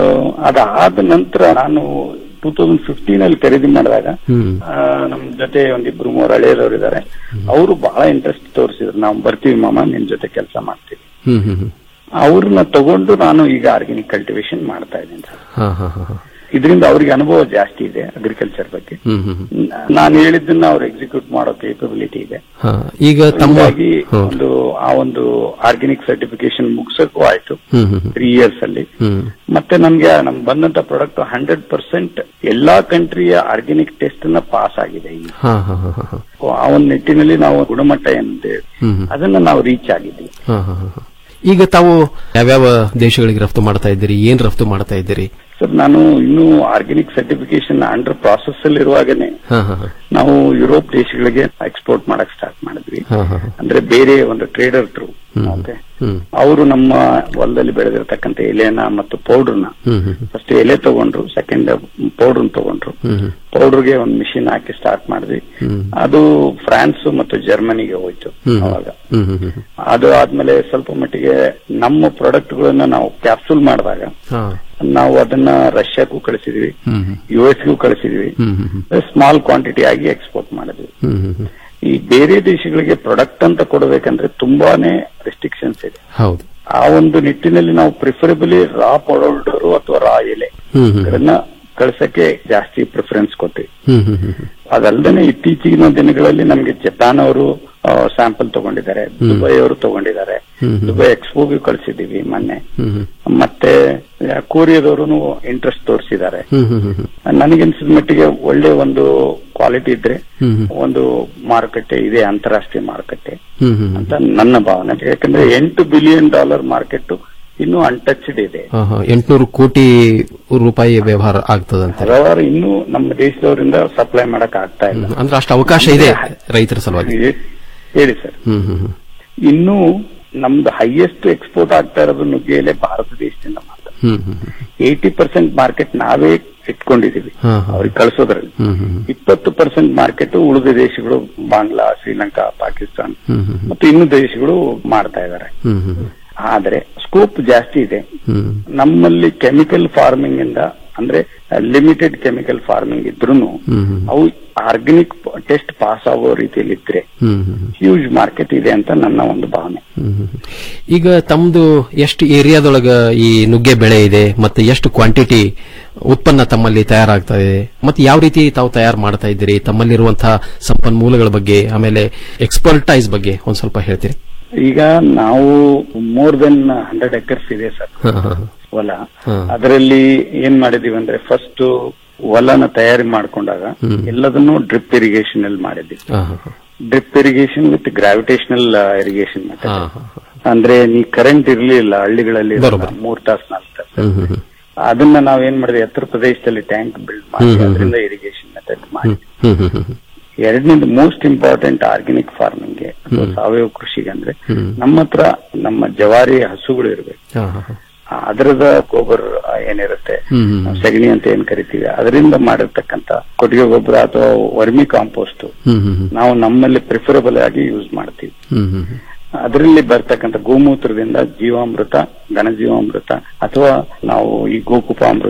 ಅದಾದ ನಂತರ ನಾನು ಟೂ ತೌಸಂಡ್ ಫಿಫ್ಟೀನ್ ಅಲ್ಲಿ ಖರೀದಿ ಮಾಡಿದಾಗ ಹ್ಮ್ ಆ, ನಮ್ ಜೊತೆ ಒಂದಿಬ್ರು ಮೂರು ಹಳೆಯದವ್ರು ಇದಾರೆ ಅವರು ಬಹಳ ಇಂಟ್ರೆಸ್ಟ್ ತೋರಿಸಿದ್ರು ನಾವು ಬರ್ತೀವಿ ಮಾಮ ನಿಮ್ ಜೊತೆ ಕೆಲಸ ಮಾಡ್ತೀವಿ ಹ್ಮ್ ಹ್ಮ್ ಹ್ಮ್. ಅವ್ರನ್ನ ತಗೊಂಡು ನಾನು ಈಗ ಆರ್ಗ್ಯಾನಿಕ್ ಕಲ್ಟಿವೇಶನ್ ಮಾಡ್ತಾ ಇದ್ದೀನಿ ಸರ್ ಹಾ ಹಾ ಹಾ ಹಾ. ಇದರಿಂದ ಅವ್ರಿಗೆ ಅನುಭವ ಜಾಸ್ತಿ ಇದೆ ಅಗ್ರಿಕಲ್ಚರ್ ಬಗ್ಗೆ ಹ್ಮ್ ಹ್ಮ್ ಹ್ಮ್. ನಾನು ಹೇಳಿದ್ದನ್ನ ಅವ್ರು ಎಕ್ಸಿಕ್ಯೂಟ್ ಮಾಡೋ ಕೇಪಬಿಲಿಟಿ ಇದೆ ಹಾ ಈಗ ತಮ್ಮ ಹೀಗಾಗಿ ಹ್ಮ್. ಒಂದು ಆ ಒಂದು ಆರ್ಗ್ಯಾನಿಕ್ ಸರ್ಟಿಫಿಕೇಶನ್ ಮುಗಿಸಕ್ಕೂ ಆಯ್ತು ಹ್ಮ್ ಹ್ಮ್ ಹ್ಮ್. ತ್ರೀ ಇಯರ್ಸ್ ಅಲ್ಲಿ ಹ್ಮ್ ಮತ್ತೆ ನಮ್ಗೆ ನಮ್ ಬಂದಂತ ಪ್ರಾಡಕ್ಟ್ ಹಂಡ್ರೆಡ್ ಪರ್ಸೆಂಟ್ ಎಲ್ಲಾ ಕಂಟ್ರಿಯ ಆರ್ಗ್ಯಾನಿಕ್ ಟೆಸ್ಟ್ ನ ಪಾಸ್ ಆಗಿದೆ ಈಗ ಹಾ ಹಾ ಹಾ ಹಾ ಹಾ. ಆ ಒಂದು ನಿಟ್ಟಿನಲ್ಲಿ ನಾವು ಗುಣಮಟ್ಟ ಏನಂತೆ ಹ್ಮ್ ಹ್ಮ್. ಅದನ್ನ ನಾವು ರೀಚ್ ಆಗಿದ್ವಿ ಹಾ ಹಾ ಹಾ ಹಾ. ಈಗ ತಾವು ಯಾವ್ಯಾವ ದೇಶಗಳಿಗೆ ರಫ್ತು ಮಾಡ್ತಾ ಇದ್ದೀರಿ ಏನ್ ರಫ್ತು ಮಾಡ್ತಾ ಇದ್ದೀರಿ ಸರ್ ನಾನು ಇನ್ನೂ ಆರ್ಗ್ಯಾನಿಕ್ ಸರ್ಟಿಫಿಕೇಶನ್ ಅಂಡರ್ ಪ್ರಾಸೆಸ್ ಅಲ್ಲಿ ಇರುವಾಗನೇ ಹಾ ಹಾ ಹಾ. ನಾವು ಯುರೋಪ್ ದೇಶಗಳಿಗೆ ಎಕ್ಸ್ಪೋರ್ಟ್ ಮಾಡಕ್ ಸ್ಟಾರ್ಟ್ ಮಾಡಿದ್ವಿ ಹಾ ಹಾ ಹಾ. ಅಂದ್ರೆ ಬೇರೆ ಒಂದು ಟ್ರೇಡರ್ ಥ್ರೂ ಹ್ಮ್. ಓಕೆ ಹ್ಮ್ ಅವರು ನಮ್ಮ ಹೊಲದಲ್ಲಿ ಬೆಳೆದಿರ್ತಕ್ಕಂಥ ಎಲೆನ ಮತ್ತು ಪೌಡರ್ನ ಹ್ಮ್ ಹ್ಮ್ ಹ್ಮ್. ಫಸ್ಟ್ ಎಲೆ ತಗೊಂಡ್ರು ಸೆಕೆಂಡ್ ಪೌಡರ್ ತಗೊಂಡ್ರು ಹ್ಮ್ ಹ್ಮ್. ಪೌಡರ್ಗೆ ಒಂದು ಮಿಷಿನ್ ಹಾಕಿ ಸ್ಟಾರ್ಟ್ ಮಾಡಿದ್ವಿ ಹ್ಮ್. ಅದು ಫ್ರಾನ್ಸ್ ಮತ್ತು ಜರ್ಮನಿಗೆ ಹೋಯ್ತು ಹ್ಮ್. ಅವಾಗ ಹ್ಮ್ ಹ್ಮ್ ಹ್ಮ್ ಹ್ಮ್. ಅದು ಆದ್ಮೇಲೆ ಸ್ವಲ್ಪ ಮಟ್ಟಿಗೆ ನಮ್ಮ ಪ್ರಾಡಕ್ಟ್ ಗಳನ್ನ ನಾವು ಕ್ಯಾಪ್ಸೂಲ್ ಮಾಡಿದಾಗ ಹಾ. ನಾವು ಅದನ್ನ ರಷ್ಯಾಕ್ಕೂ ಕಳಿಸಿದ್ವಿ ಹ್ಮ್ ಹ್ಮ್. ಯು ಎಸ್ಗೂ ಕಳಿಸಿದ್ವಿ ಹ್ಮ್ ಹ್ಮ್ ಹ್ಮ್. ಸ್ಮಾಲ್ ಕ್ವಾಂಟಿಟಿ ಆಗಿ ಎಕ್ಸ್ಪೋರ್ಟ್ ಮಾಡಿದ್ವಿ ಹ್ಮ್ ಹ್ಮ್ ಹ್ಮ್. ಈ ಬೇರೆ ದೇಶಗಳಿಗೆ ಪ್ರಾಡಕ್ಟ್ ಅಂತ ಕೊಡಬೇಕಂದ್ರೆ ತುಂಬಾನೇ ರೆಸ್ಟ್ರಿಕ್ಷನ್ಸ್ ಇದೆ ಹೌದು ಆ ಒಂದು ನಿಟ್ಟಿನಲ್ಲಿ ನಾವು ಪ್ರಿಫರಬಲಿ ರಾ ಪೌಡರ್ ಅಥವಾ ರಾ ಎಲೆ ಹ್ಮ್ ಹ್ಮ್. ಇದನ್ನ ಕಳ್ಸಕ್ಕೆ ಜಾಸ್ತಿ ಪ್ರಿಫರೆನ್ಸ್ ಕೊಡ್ತೀವಿ ಹ್ಮ್ ಹ್ಮ್ ಹ್ಮ್ ಹ್ಮ್. ಅದಲ್ಲದೆ ಇತ್ತೀಚಿನ ದಿನಗಳಲ್ಲಿ ನಮಗೆ ಜಪಾನ್ ಅವರು ಸ್ಯಾಂಪಲ್ ತಗೊಂಡಿದ್ದಾರೆ ಹ್ಮ್. ದುಬೈ ಅವರು ತಗೊಂಡಿದ್ದಾರೆ ಹ್ಮ್ ಹ್ಮ್. ದುಬೈ ಎಕ್ಸ್ಪೋಗೆ ಕಳಿಸಿದೀವಿ ಮೊನ್ನೆ ಹ್ಮ್ ಹ್ಮ್. ಮತ್ತೆ ಕೊರಿಯಾದವರು ಇಂಟ್ರೆಸ್ಟ್ ತೋರಿಸಿದ್ದಾರೆ ಹ್ಮ್ ಹ್ಮ್ ಹ್ಮ್ ಹ್ಮ್. ನನಗನ್ಸಿದ ಮಟ್ಟಿಗೆ ಒಳ್ಳೆ ಒಂದು ಕ್ವಾಲಿಟಿ ಇದ್ರೆ ಹ್ಮ್ ಹ್ಮ್. ಒಂದು ಮಾರುಕಟ್ಟೆ ಇದೆ ಅಂತಾರಾಷ್ಟ್ರೀಯ ಮಾರುಕಟ್ಟೆ ಹ್ಮ್ ಹ್ಮ್ ಹ್ಮ್. ಅಂತ ನನ್ನ ಭಾವನೆ ಯಾಕಂದ್ರೆ ಎಂಟು ಬಿಲಿಯನ್ ಡಾಲರ್ ಮಾರ್ಕೆಟ್ ಇನ್ನೂ ಅನ್ಟಚ್ಡ್ ಇದೆ ಹಾ, ಹಾ. ಎಂಟ್ನೂರು ಕೋಟಿ ರೂಪಾಯಿ ವ್ಯವಹಾರ ಆಗ್ತದಂತೆ ಹಲವಾರು ಇನ್ನೂ ನಮ್ಮ ದೇಶದವರಿಂದ ಸಪ್ಲೈ ಮಾಡಕ್ ಆಗ್ತಾ ಇಲ್ಲ ಅಂದ್ರೆ ಅಷ್ಟು ಅವಕಾಶ ಇದೆ ರೈತರ ಸಲುವಾಗಿ ಹೇ- ಹೇಳಿ ಸರ್ ಹ್ಮ್ ಹ್ಮ್ ಹ್ಮ್. ಇನ್ನೂ ನಮ್ದು ಹೈಯೆಸ್ಟ್ ಎಕ್ಸ್ಪೋರ್ಟ್ ಆಗ್ತಾ ಇರೋದು ನುಗ್ಗೆಯಲ್ಲೇ ಭಾರತ ದೇಶದಿಂದ ಮಾತ್ರ ಹ್ಮ್ ಹ್ಮ್ ಹ್ಮ್. ಏಯ್ಟಿ ಪರ್ಸೆಂಟ್ ಮಾರ್ಕೆಟ್ ನಾವೇ ಇಟ್ಕೊಂಡಿದೀವಿ ಹಾ, ಹಾ. ಅವ್ರಿಗೆ ಕಳಿಸೋದ್ರಲ್ಲಿ ಹ್ಮ್ ಹ್ಮ್ ಹ್ಮ್. ಇಪ್ಪತ್ತು ಪರ್ಸೆಂಟ್ ಮಾರ್ಕೆಟ್ ಉಳಿದ ದೇಶಗಳು ಬಾಂಗ್ಲಾ ಶ್ರೀಲಂಕಾ ಪಾಕಿಸ್ತಾನ್ ಹ್ಮ್ ಹ್ಮ್ ಹ್ಮ್. ಮತ್ತು ಇನ್ನು ದೇಶಗಳು ಮಾಡ್ತಾ ಇದ್ದಾರೆ ಹ್ಮ್ ಹ್ಮ್ ಹ್ಮ್. ಆದ್ರೆ ಸ್ಕೋಪ್ ಜಾಸ್ತಿ ಇದೆ ಹ್ಮ್. ನಮ್ಮಲ್ಲಿ ಕೆಮಿಕಲ್ ಫಾರ್ಮಿಂಗ್ ಇಂದ ಅಂದ್ರೆ ಲಿಮಿಟೆಡ್ ಕೆಮಿಕಲ್ ಫಾರ್ಮಿಂಗ್ ಇದ್ರೂ ಹ್ಮ್ ಹ್ಮ್. ಅವು ಆರ್ಗ್ಯಾನಿಕ್ ಟೆಸ್ಟ್ ಪಾಸ್ ಆಗೋ ರೀತಿಯಲ್ಲಿ ಇದ್ರೆ ಹ್ಮ್ ಹ್ಮ್ ಹ್ಮ್. ಹ್ಯೂಜ್ ಮಾರ್ಕೆಟ್ ಇದೆ ಅಂತ ನನ್ನ ಒಂದು ಭಾವನೆ ಹ್ಮ್ ಹ್ಮ್ ಹ್ಮ್. ಈಗ ತಮ್ದು ಎಷ್ಟು ಏರಿಯಾದೊಳಗ ಈ ನುಗ್ಗೆ ಬೆಳೆ ಇದೆ ಮತ್ತೆ ಎಷ್ಟು ಕ್ವಾಂಟಿಟಿ ಉತ್ಪನ್ನ ತಮ್ಮಲ್ಲಿ ತಯಾರಾಗ್ತಾ ಇದೆ ಮತ್ತೆ ಯಾವ ರೀತಿ ತಾವು ತಯಾರು ಮಾಡ್ತಾ ಇದ್ದೀರಿ ತಮ್ಮಲ್ಲಿರುವಂತಹ ಸಂಪನ್ಮೂಲಗಳ ಬಗ್ಗೆ ಆಮೇಲೆ ಎಕ್ಸ್ಪರ್ಟೈಸ್ ಬಗ್ಗೆ ಒಂದ್ ಸ್ವಲ್ಪ ಹೇಳ್ತೀರಿ ಈಗ ನಾವು ಮೋರ್ ದೆನ್ ಹಂಡ್ರೆಡ್ ಎಕರ್ಸ್ ಇದೆ ಸರ್ ಹಾ, ಹಾ, ಹಾ. ಹೊಲ ಹಾ. ಅದರಲ್ಲಿ ಏನ್ ಮಾಡಿದೀವಿ ಅಂದ್ರೆ ಫಸ್ಟ್ ಹೊಲನ ತಯಾರಿ ಮಾಡ್ಕೊಂಡಾಗ ಹ್ಮ್. ಎಲ್ಲದನ್ನು ಡ್ರಿಪ್ ಇರಿಗೇಷನ್ ಅಲ್ಲಿ ಮಾಡಿದ್ವಿ ಹಾ, ಹಾ, ಹಾ. Drip irrigation with gravitational irrigation ಹಾ, ಮೆಥಡ್ ಹಾ, ಹಾ. ಅಂದ್ರೆ ನೀ ಕರೆಂಟ್ ಇರ್ಲಿಲ್ಲ ಹಳ್ಳಿಗಳಲ್ಲಿ ಇರಲ್ಲ. ಬರೋಬ್ಬರಿ. ಮೂರ್ ತಾಸ್ ನಾಲ್ಕು ತಾಸ್ ಹ್ಮ್ ಹ್ಮ್ ಹ್ಮ್. ಅದನ್ನ ನಾವ್ ಏನ್ ಮಾಡಿದ್ವಿ ಎತ್ತರ ಪ್ರದೇಶದಲ್ಲಿ ಟ್ಯಾಂಕ್ ಬಿಲ್ಡ್ ಮಾಡಿ ಹ್ಮ್, ಹ್ಮ್, ಹ್ಮ್. ಅದರಿಂದ ಇರಿಗೇಷನ್ ಮೆಥಡ್ ಮಾಡಿ ಹ್ಮ್ ಹ್ಮ್ ಹ್ಮ್ ಹ್ಮ್. ಎರಡನೇದು ಮೋಸ್ಟ್ ಇಂಪಾರ್ಟೆಂಟ್ ಆರ್ಗ್ಯಾನಿಕ್ ಫಾರ್ಮಿಂಗ್ ಅಥವಾ ಹ್ಮ್. ಸಾವಯವ ಕೃಷಿಗೆ ಅಂದ್ರೆ ಹ್ಮ್. ನಮ್ಮ ಹತ್ರ ನಮ್ಮ ಜವಾರಿ ಹಸುಗಳು ಇರ್ಬೇಕು ಹಾ, ಹಾ, ಹಾ. ಅದರದ ಗೊಬ್ಬರ ಏನಿರುತ್ತೆ ಹ್ಮ್, ಹ್ಮ್, ಹ್ಮ್. ಸಗಣಿ ಅಂತ ಏನ್ ಕರಿತೀವಿ ಅದರಿಂದ ಮಾಡಿರ್ತಕ್ಕಂತ ಕೊಟ್ಟಿಗೆ ಗೊಬ್ಬರ ಅಥವಾ ವರ್ಮಿ ಕಾಂಪೋಸ್ಟ್ ಹ್ಮ್ ಹ್ಮ್ ಹ್ಮ್. ನಾವು ನಮ್ಮಲ್ಲಿ ಪ್ರಿಫರಬಲ್ ಆಗಿ ಯೂಸ್ ಮಾಡ್ತೀವಿ ಹ್ಮ್ ಹ್ಮ್ ಹ್ಮ್. ಅದರಲ್ಲಿ ಬರ್ತಕ್ಕಂಥ ಗೋಮೂತ್ರದಿಂದ ಜೀವಾಮೃತ ಘನಜೀವಾಮೃತ ಅಥವಾ ನಾವು ಈ ಗೋಕುಪಾಮೃತ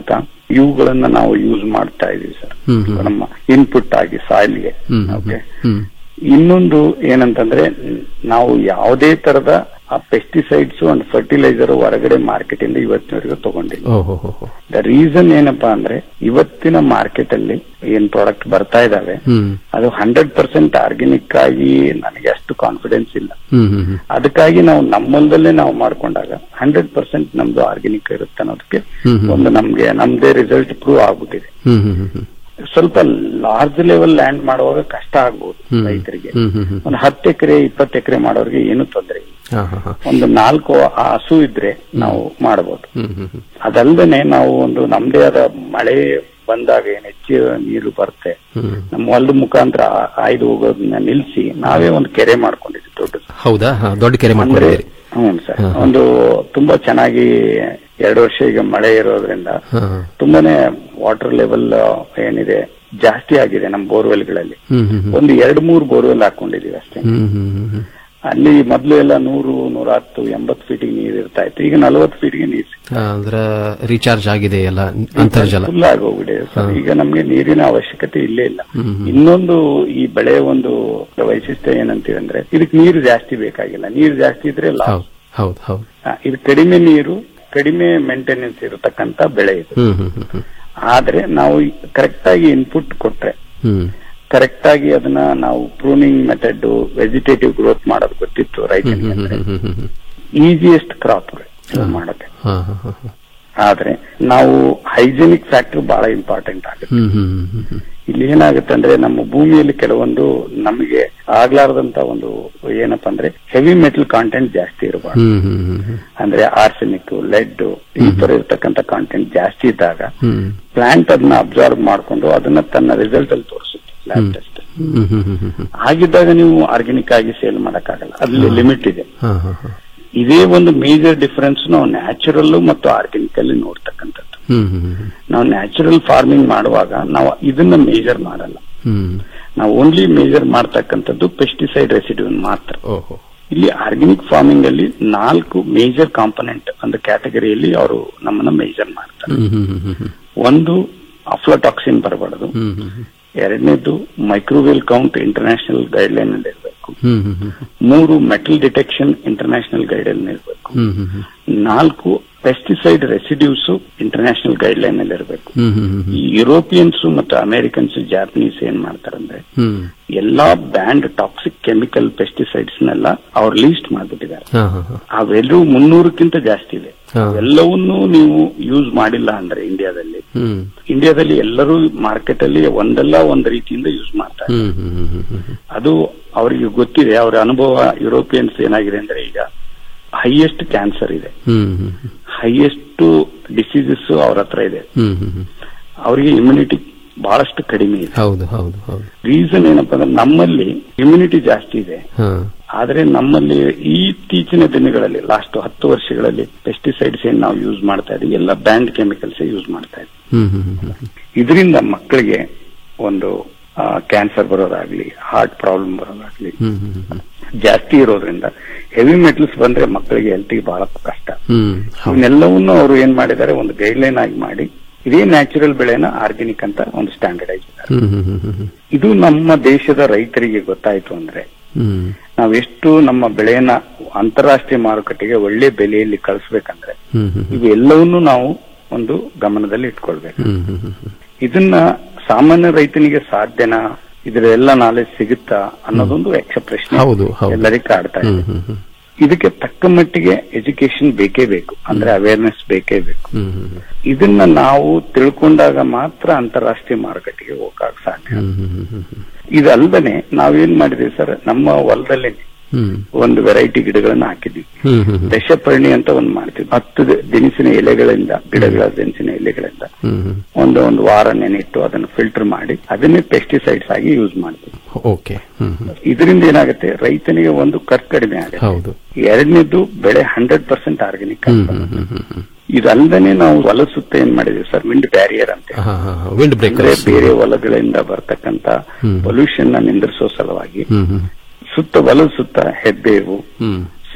ಇವುಗಳನ್ನ ನಾವು ಯೂಸ್ ಮಾಡ್ತಾ ಇದೀವಿ ಸರ್ ಹ್ಮ್ ಹ್ಮ್ ನಮ್ಮ ಇನ್ಪುಟ್ ಆಗಿ ಸಾಯಿಲ್ಗೆ ಹ್ಮ್ ಹ್ಮ್ ಓಕೆ ಹ್ಮ್ ಇನ್ನೊಂದು ಏನಂತಂದ್ರೆ ನಾವು ಯಾವುದೇ ತರದ ಪೆಸ್ಟಿಸೈಡ್ಸ್ ಅಂಡ್ ಫರ್ಟಿಲೈಸರ್ ಹೊರಗಡೆ ಮಾರ್ಕೆಟ್ ಇಂದ ಇವತ್ತಿನವರೆಗೂ ತಗೊಂಡಿಲ್ಲ ಓಹೋ ಹೋ ಹೋ. ದ ರೀಸನ್ ಏನಪ್ಪಾ ಅಂದ್ರೆ ಇವತ್ತಿನ ಮಾರ್ಕೆಟ್ ಅಲ್ಲಿ ಏನ್ ಪ್ರಾಡಕ್ಟ್ ಬರ್ತಾ ಇದಾವೆ ಹ್ಮ್ ಅದು ಹಂಡ್ರೆಡ್ ಪರ್ಸೆಂಟ್ ಆರ್ಗ್ಯಾನಿಕ್ ಆಗಿ ನನಗೆ ಅಷ್ಟು ಕಾನ್ಫಿಡೆನ್ಸ್ ಇಲ್ಲ ಹ್ಮ್ ಹ್ಮ್ ಹ್ಮ್ ಅದಕ್ಕಾಗಿ ನಾವು ನಮ್ಮಲ್ದಲ್ಲೇ ನಾವು ಮಾಡ್ಕೊಂಡಾಗ ಹಂಡ್ರೆಡ್ ಪರ್ಸೆಂಟ್ ನಮ್ದು ಆರ್ಗ್ಯಾನಿಕ್ ಇರುತ್ತೆ ಅನ್ನೋದಕ್ಕೆ ಹ್ಮ್ ಹ್ಮ್. ಒಂದು ನಮ್ಗೆ ನಮ್ದೇ ರಿಸಲ್ಟ್ ಪ್ರೂವ್ ಆಗ್ಬಿಟ್ಟಿದೆ ಹ್ಮ್ ಹ್ಮ್ ಹ್ಮ್ ಹ್ಮ್ ಸ್ವಲ್ಪ ಲಾರ್ಜ್ ಲೆವೆಲ್ ಲ್ಯಾಂಡ್ ಮಾಡುವಾಗ ಕಷ್ಟ ಆಗ್ಬೋದು ಹ್ಮ್. ರೈತರಿಗೆ ಹ್ಮ್ ಹ್ಮ್ ಹ್ಮ್. ಒಂದು ಹತ್ತು ಎಕರೆ ಇಪ್ಪತ್ತು ಎಕರೆ ಮಾಡೋರಿಗೆ ಏನು ತೊಂದರೆ ಇಲ್ಲ ಹಾ ಹಾ ಹಾ ಒಂದು ನಾಲ್ಕು ಆ ಹಸು ಇದ್ರೆ ನಾವು ಮಾಡಬಹುದು ಹ್ಮ್ ಹ್ಮ್ ಹ್ಮ್ ಅದಲ್ದೇನೆ ನಾವು ಒಂದು ನಮ್ದೇ ಆದ ಮಳೆ ಬಂದಾಗ ಏನ್ ಹೆಚ್ಚು ನೀರು ಬರುತ್ತೆ ಹ್ಮ್ ನಮ್ಮ ಹೊಲದ ಮುಖಾಂತರ ಆ- ಆಯ್ದು ಹೋಗೋದನ್ನ ನಿಲ್ಸಿ ನಾವೇ ಒಂದು ಕೆರೆ ಮಾಡ್ಕೊಂಡಿದ್ವಿ ದೊಡ್ಡದು ಹೌದಾ ಹಾ, ದೊಡ್ಡ ಕೆರೆ ಅಂದ್ರೆ ಮಾಡ್ಕೊಂಡಿದ್ದೀರಿ ಹ್ಞೂ ಸರ್ ಹಾ. ಒಂದು ತುಂಬಾ ಚೆನ್ನಾಗಿ ಎರಡು ವರ್ಷ ಈಗ ಮಳೆ ಇರೋದ್ರಿಂದ ಹಾ ಹಾ. ತುಂಬಾನೇ ವಾಟರ್ ಲೆವೆಲ್ ಏನಿದೆ ಜಾಸ್ತಿ ಆಗಿದೆ ನಮ್ಮ ಬೋರ್ವೆಲ್ಗಳಲ್ಲಿ ಹ್ಮ್ ಹ್ಮ್ ಹ್ಮ್ ಒಂದು ಎರಡು ಮೂರು ಬೋರ್ವೆಲ್ ಹಾಕೊಂಡಿದೀವಿ ಅಷ್ಟೇ ಹ್ಮ್ ಹ್ಮ್ ಹ್ಮ್ ಹ್ಮ್ ಅಲ್ಲಿ ಮೊದ್ಲು ಎಲ್ಲ ನೂರು ನೂರ ಹತ್ತು ಎಂಬತ್ತು ಫೀಟಿಗೆ ನೀರು ಇರ್ತಾ ಇತ್ತು ಈಗ ನಲವತ್ತು ಫೀಟ್ಗೆ ನೀರು ಹಾ, ಅಂದ್ರ ರೀಚಾರ್ಜ್ ಆಗಿದೆ ಎಲ್ಲ ಅಂತರ್ಜಲ ಫುಲ್ ಆಗೋಗ್ಬಿಟ್ಟಿದೆ ಸರ್ ಈಗ ನಮ್ಗೆ ನೀರಿನ ಅವಶ್ಯಕತೆ ಇಲ್ಲೇ ಇಲ್ಲ ಹ್ಮ್ ಹ್ಮ್. ಇನ್ನೊಂದು ಈ ಬೆಳೆಯ ಒಂದು ವೈಶಿಷ್ಟ್ಯ ಏನಂತೀವಿ ಅಂದ್ರೆ ಇದಕ್ಕೆ ನೀರು ಜಾಸ್ತಿ ಬೇಕಾಗಿಲ್ಲ ನೀರು ಜಾಸ್ತಿ ಇದ್ರೆ ಲಾಸ್ ಹೌದು ಹೌದು ಹೌದು ಇದು ಕಡಿಮೆ ನೀರು ಕಡಿಮೆ ಮೇಂಟೆನೆನ್ಸ್ ಇರತಕ್ಕಂತ ಬೆಳೆ ಇದು ಹ್ಮ್ ಹ್ಮ್ ಹ್ಮ್ ಹ್ಮ್ ಆದ್ರೆ ನಾವು ಕರೆಕ್ಟ್ ಆಗಿ ಇನ್ಪುಟ್ ಕೊಟ್ರೆ ಹ್ಮ್ ಕರೆಕ್ಟ್ ಆಗಿ ಅದನ್ನ ನಾವು ಪ್ರೂನಿಂಗ್ ಮೆಥಡ್ ವೆಜಿಟೇಟಿವ್ ಗ್ರೋತ್ ಮಾಡೋದು ಗೊತ್ತಿತ್ತು ಹ್ಮ್ ರೈತನಿಗೆ ಹ್ಮ್ ಅಂದ್ರೆ ಹ್ಮ್ ಹ್ಮ್ ಹ್ಮ್ ಈಸಿಯೆಸ್ಟ್ ಕ್ರಾಪ್ ಮಾಡೋಕೆ ಹಾ ಹಾ ಹಾ ಹಾ. ಆದ್ರೆ ನಾವು ಹೈಜೆನಿಕ್ ಫ್ಯಾಕ್ಟರ್ ಬಹಳ ಇಂಪಾರ್ಟೆಂಟ್ ಆಗುತ್ತೆ ಹ್ಮ್ ಹ್ಮ್ ಹ್ಮ್ ಹ್ಮ್ ಹ್ಮ್ ಇಲ್ಲಿ ಏನಾಗುತ್ತೆ ಅಂದ್ರೆ ನಮ್ಮ ಭೂಮಿಯಲ್ಲಿ ಕೆಲವೊಂದು ನಮಗೆ ಆಗ್ಲಾರ್ದಂತ ಒಂದು ಏನಪ್ಪಾ ಅಂದ್ರೆ ಹೆವಿ ಮೆಟಲ್ ಕಾಂಟೆಂಟ್ ಜಾಸ್ತಿ ಇರಬಾರ್ದು ಹ್ಮ್ ಹ್ಮ್ ಹ್ಮ್ ಹ್ಮ್ ಅಂದ್ರೆ ಆರ್ಸೆನಿಕ್ ಲೆಡ್ ಈ ತರ ಇರ್ತಕ್ಕಂಥ ಕಾಂಟೆಂಟ್ ಜಾಸ್ತಿ ಇದ್ದಾಗ ಹ್ಮ್ ಪ್ಲಾಂಟ್ ಅದನ್ನ ಅಬ್ಸರ್ವ್ ಮಾಡ್ಕೊಂಡು ಅದನ್ನ ತನ್ನ ರಿಸಲ್ಟ್ ಅಲ್ಲಿ ತೋರಿಸುತ್ತೆ ಲ್ಯಾಬ್ ಟೆಸ್ಟ್ ಹ್ಮ್ ಹ್ಮ್ ಹ್ಮ್ ಹ್ಮ್ ಹ್ಮ್ ಹಾಗಿದ್ದಾಗ ನೀವು ಆರ್ಗ್ಯಾನಿಕ್ ಆಗಿ ಸೇಲ್ ಮಾಡಕ್ಕಾಗಲ್ಲ ಅಲ್ಲಿ ಲಿಮಿಟ್ ಇದೆ ಹಾ ಹಾ ಹಾ ಇದೇ ಒಂದು ಮೇಜರ್ ಡಿಫರೆನ್ಸ್ ನಾವು ನ್ಯಾಚುರಲ್ ಮತ್ತು ಆರ್ಗ್ಯಾನಿಕ್ ಅಲ್ಲಿ ನೋಡ್ತಕ್ಕಂಥದ್ದು ಹ್ಮ್ ಹ್ಮ್ ಹ್ಮ್ ನಾವು ನ್ಯಾಚುರಲ್ ಫಾರ್ಮಿಂಗ್ ಮಾಡುವಾಗ ನಾವು ಇದನ್ನ ಮೇಜರ್ ಮಾಡಲ್ಲ ಹ್ಮ್ ನಾವು ಓನ್ಲಿ ಮೇಜರ್ ಮಾಡ್ತಕ್ಕಂಥದ್ದು ಪೆಸ್ಟಿಸೈಡ್ ರೆಸಿಡ್ಯೂ ಮಾತ್ರ ಓಹೋ ಇಲ್ಲಿ ಆರ್ಗ್ಯಾನಿಕ್ ಫಾರ್ಮಿಂಗ್ ಅಲ್ಲಿ ನಾಲ್ಕು ಮೇಜರ್ ಕಾಂಪೊನೆಂಟ್ ಒಂದು ಕ್ಯಾಟಗರಿಯಲ್ಲಿ ಅವರು ನಮ್ಮನ್ನ ಮೇಜರ್ ಮಾಡ್ತಾರೆ ಹ್ಮ್ ಹ್ಮ್ ಹ್ಮ್ ಹ್ಮ್ ಹ್ಮ್ ಒಂದು ಅಫ್ಲಟಾಕ್ಸಿನ್ ಬರಬಾರದು ಹ್ಮ್ ಹ್ಮ್ ಹ್ಮ್ ಎರಡನೇದು microbial count international guideline ಅಲ್ಲಿ ಇರಬೇಕು ಹ್ಮ್ ಹ್ಮ್ ಹ್ಮ್ ಮೂರು metal detection international guideline ಇರಬೇಕು ಹ್ಮ್ ಹ್ಮ್ ಹ್ಮ್ ನಾಲ್ಕು pesticide residues international guideline ಅಲ್ಲಿ ಇರಬೇಕು ಹ್ಮ್ ಹ್ಮ್ ಹ್ಮ್ ಈ ಯುರೋಪಿಯನ್ಸ್ ಮತ್ತು ಅಮೆರಿಕನ್ಸ್ ಜಾಪನೀಸ್ ಏನ್ ಮಾಡ್ತಾರಂದ್ರೆ ಹ್ಮ್ ಎಲ್ಲಾ ಬ್ಯಾಂಡ್ ಟಾಕ್ಸಿಕ್ ಕೆಮಿಕಲ್ ಪೆಸ್ಟಿಸೈಡ್ಸ್ ನೆಲ್ಲ ಅವ್ರು ಲೀಸ್ಟ್ ಮಾಡ್ಬಿಟ್ಟಿದ್ದಾರೆ ಹಾ ಹಾ ಹಾ ಅವೆಲ್ಲವೂ ಮುನ್ನೂರಕ್ಕಿಂತ ಜಾಸ್ತಿ ಇದೆ ಹಾ. ಎಲ್ಲವನ್ನೂ ನೀವು ಯೂಸ್ ಮಾಡಿಲ್ಲ ಅಂದ್ರೆ ಇಂಡಿಯಾದಲ್ಲಿ ಹ್ಮ್ ಇಂಡಿಯಾದಲ್ಲಿ ಎಲ್ಲರೂ ಮಾರ್ಕೆಟ್ ಅಲ್ಲಿ ಒಂದಲ್ಲ ಒಂದ್ ರೀತಿಯಿಂದ ಯೂಸ್ ಮಾಡ್ತಾರೆ ಹ್ಮ್ ಹ್ಮ್ ಹ್ಮ್ ಹ್ಮ್ ಹ್ಮ್ ಹ್ಮ್ ಅದು ಅವರಿಗೆ ಗೊತ್ತಿದೆ ಅವರ ಅನುಭವ ಯುರೋಪಿಯನ್ಸ್ ಏನಾಗಿದೆ ಅಂದ್ರೆ ಈಗ ಹೈಯೆಸ್ಟ್ ಕ್ಯಾನ್ಸರ್ ಇದೆ ಹ್ಮ್ ಹ್ಮ್ ಹ್ಮ್ ಹೈಯೆಸ್ಟ್ ಡಿಸೀಸಸ್ ಅವ್ರ ಹತ್ರ ಇದೆ ಹ್ಮ್ ಹ್ಮ್ ಹ್ಮ್ ಅವರಿಗೆ ಇಮ್ಯುನಿಟಿ ಬಹಳಷ್ಟು ಕಡಿಮೆ ಇದೆ ಹೌದು ಹೌದು ಹೌದು ರೀಸನ್ ಏನಪ್ಪಾ ಅಂದ್ರೆ ನಮ್ಮಲ್ಲಿ ಇಮ್ಯುನಿಟಿ ಜಾಸ್ತಿ ಇದೆ ಹಾ ಆದ್ರೆ ನಮ್ಮಲ್ಲಿ ಇತ್ತೀಚಿನ ದಿನಗಳಲ್ಲಿ ಲಾಸ್ಟ್ ಹತ್ತು ವರ್ಷಗಳಲ್ಲಿ ಪೆಸ್ಟಿಸೈಡ್ಸ್ ಏನ್ ನಾವು ಯೂಸ್ ಮಾಡ್ತಾ ಇದೀವಿ ಎಲ್ಲ ಬ್ಯಾಂಡ್ ಕೆಮಿಕಲ್ಸ್ ಯೂಸ್ ಮಾಡ್ತಾ ಇದ್ವಿ ಹ್ಮ್ ಹ್ಮ್ ಹ್ಮ್ ಹ್ಮ್ ಇದರಿಂದ ಮಕ್ಕಳಿಗೆ ಒಂದು ಕ್ಯಾನ್ಸರ್ ಬರೋದಾಗ್ಲಿ ಹಾರ್ಟ್ ಪ್ರಾಬ್ಲಮ್ ಬರೋದಾಗ್ಲಿ ಹ್ಮ್ ಹ್ಮ್ ಹ್ಮ್ ಜಾಸ್ತಿ ಇರೋದ್ರಿಂದ ಹೆವಿ ಮೆಟಲ್ಸ್ ಬಂದ್ರೆ ಮಕ್ಕಳಿಗೆ ಹೆಲ್ತ್ಗೆ ಬಹಳ ಕಷ್ಟ ಹ್ಮ್ ಹೌದು ಇವನ್ನೆಲ್ಲವನ್ನು ಅವರು ಏನ್ ಮಾಡಿದ್ದಾರೆ ಒಂದು ಗೈಡ್ ಲೈನ್ ಆಗಿ ಮಾಡಿ ಇದೇ ನ್ಯಾಚುರಲ್ ಬೆಳೆನ ಆರ್ಗ್ಯಾನಿಕ್ ಅಂತ ಒಂದು ಸ್ಟ್ಯಾಂಡರ್ಡೈಸ್ ಹ್ಮ್ ಹ್ಮ್ ಹ್ಮ್ ಹ್ಮ್ ಇದು ನಮ್ಮ ದೇಶದ ರೈತರಿಗೆ ಗೊತ್ತಾಯ್ತು ಅಂದ್ರೆ ಹ್ಮ್ ನಾವು ಎಷ್ಟು ನಮ್ಮ ಬೆಳೆಯನ್ನ ಅಂತಾರಾಷ್ಟ್ರೀಯ ಮಾರುಕಟ್ಟೆಗೆ ಒಳ್ಳೆ ಬೆಲೆಯಲ್ಲಿ ಕಳಿಸ್ಬೇಕಂದ್ರೆ ಹ್ಮ್ ಹ್ಮ್ ಇವೆಲ್ಲವನ್ನೂ ನಾವು ಒಂದು ಗಮನದಲ್ಲಿ ಇಟ್ಕೊಳ್ಬೇಕು ಹ್ಮ್ ಹ್ಮ್ ಹ್ಮ್ ಹ್ಮ್ ಇದನ್ನ ಸಾಮಾನ್ಯ ರೈತನಿಗೆ ಸಾಧ್ಯನಾ ಇದರ ಎಲ್ಲ ನಾಲೆಜ್ ಸಿಗುತ್ತಾ ಅನ್ನೋದೊಂದು ಯಕ್ಷ ಪ್ರಶ್ನೆ ಹೌದು, ಹೌದು. ಎಲ್ಲರಿಗೂ ಕಾಡ್ತಾ ಇದೆ ಹ್ಮ್ ಹ್ಮ್ ಹ್ಮ್ ಇದಕ್ಕೆ ತಕ್ಕ ಮಟ್ಟಿಗೆ ಎಜುಕೇಶನ್ ಬೇಕೇ ಬೇಕು ಅಂದ್ರೆ ಅವೇರ್ನೆಸ್ ಬೇಕೇ ಬೇಕು ಹ್ಮ್ ಹ್ಮ್ ಹ್ಮ್ ಇದನ್ನ ನಾವು ತಿಳ್ಕೊಂಡಾಗ ಮಾತ್ರ ಅಂತಾರಾಷ್ಟ್ರೀಯ ಮಾರುಕಟ್ಟೆಗೆ ಹೋಗಕ್ ಸಾಧ್ಯ ಹ್ಮ್ ಹ್ಮ್ ಹ್ಮ್ ಹ್ಮ್ ಹ್ಮ್ ಇದಲ್ದನೆ ನಾವೇನ್ ಮಾಡಿದ್ವಿ ಸರ್ ನಮ್ಮ ಹೊಲದಲ್ಲೇ ಹ್ಮ್ ಒಂದು ವೆರೈಟಿ ಗಿಡಗಳನ್ನ ಹಾಕಿದ್ವಿ ಹ್ಮ್ ಹ್ಮ್ ಹ್ಮ್ ದಶಪರ್ಣಿ ಅಂತ ಒಂದು ಮಾಡ್ತೀವಿ ಹತ್ತು ದ- ದಿನಸಿನ ಎಲೆಗಳಿಂದ ಗಿಡಗಳ ದಿನಸಿನ ಎಲೆಗಳಿಂದ ಹ್ಮ್ ಹ್ಮ್ ಒಂದು ಒಂದು ವಾರ ನೆನಿಟ್ಟು ಅದನ್ನು ಫಿಲ್ಟರ್ ಮಾಡಿ ಅದನ್ನೇ ಪೆಸ್ಟಿಸೈಡ್ಸ್ ಆಗಿ ಯೂಸ್ ಮಾಡ್ತೀವಿ ಓಕೆ ಹ್ಮ್ ಹ್ಮ್ ಇದರಿಂದ ಏನಾಗುತ್ತೆ ರೈತನಿಗೆ ಒಂದು ಖರ್ಚು ಕಡಿಮೆ ಆಗುತ್ತೆ ಹೌದು ಎರಡನೇದು ಬೆಳೆ ಹಂಡ್ರೆಡ್ ಪರ್ಸೆಂಟ್ ಆರ್ಗ್ಯಾನಿಕ್ ಹ್ಮ್ ಹ್ಮ್ ಹ್ಮ್ ಹ್ಮ್ ಹ್ಮ್ ಇದಲ್ದನೆ ನಾವು ಹೊಲ ಸುತ್ತ ಏನ್ ಮಾಡಿದ್ವಿ ಸರ್ ವಿಂಡ್ ಬ್ಯಾರಿಯರ್ ಅಂತ ಹಾ ಹಾ ವಿಂಡ್ ಅಂದ್ರೆ ಬ್ರೇಕರ್ಸ್ ಬೇರೆ ಹೊಲಗಳಿಂದ ಬರ್ತಕ್ಕಂತ ಹ್ಮ್. ಪೊಲ್ಯೂಷನ್ ನ ನಿಂದ್ರಿಸೋ ಸಲುವಾಗಿ ಹ್ಮ್ ಹ್ಮ್ ಸುತ್ತ ಹೊಲದ ಸುತ್ತ ಹೆಬ್ಬೇವು ಹ್ಮ್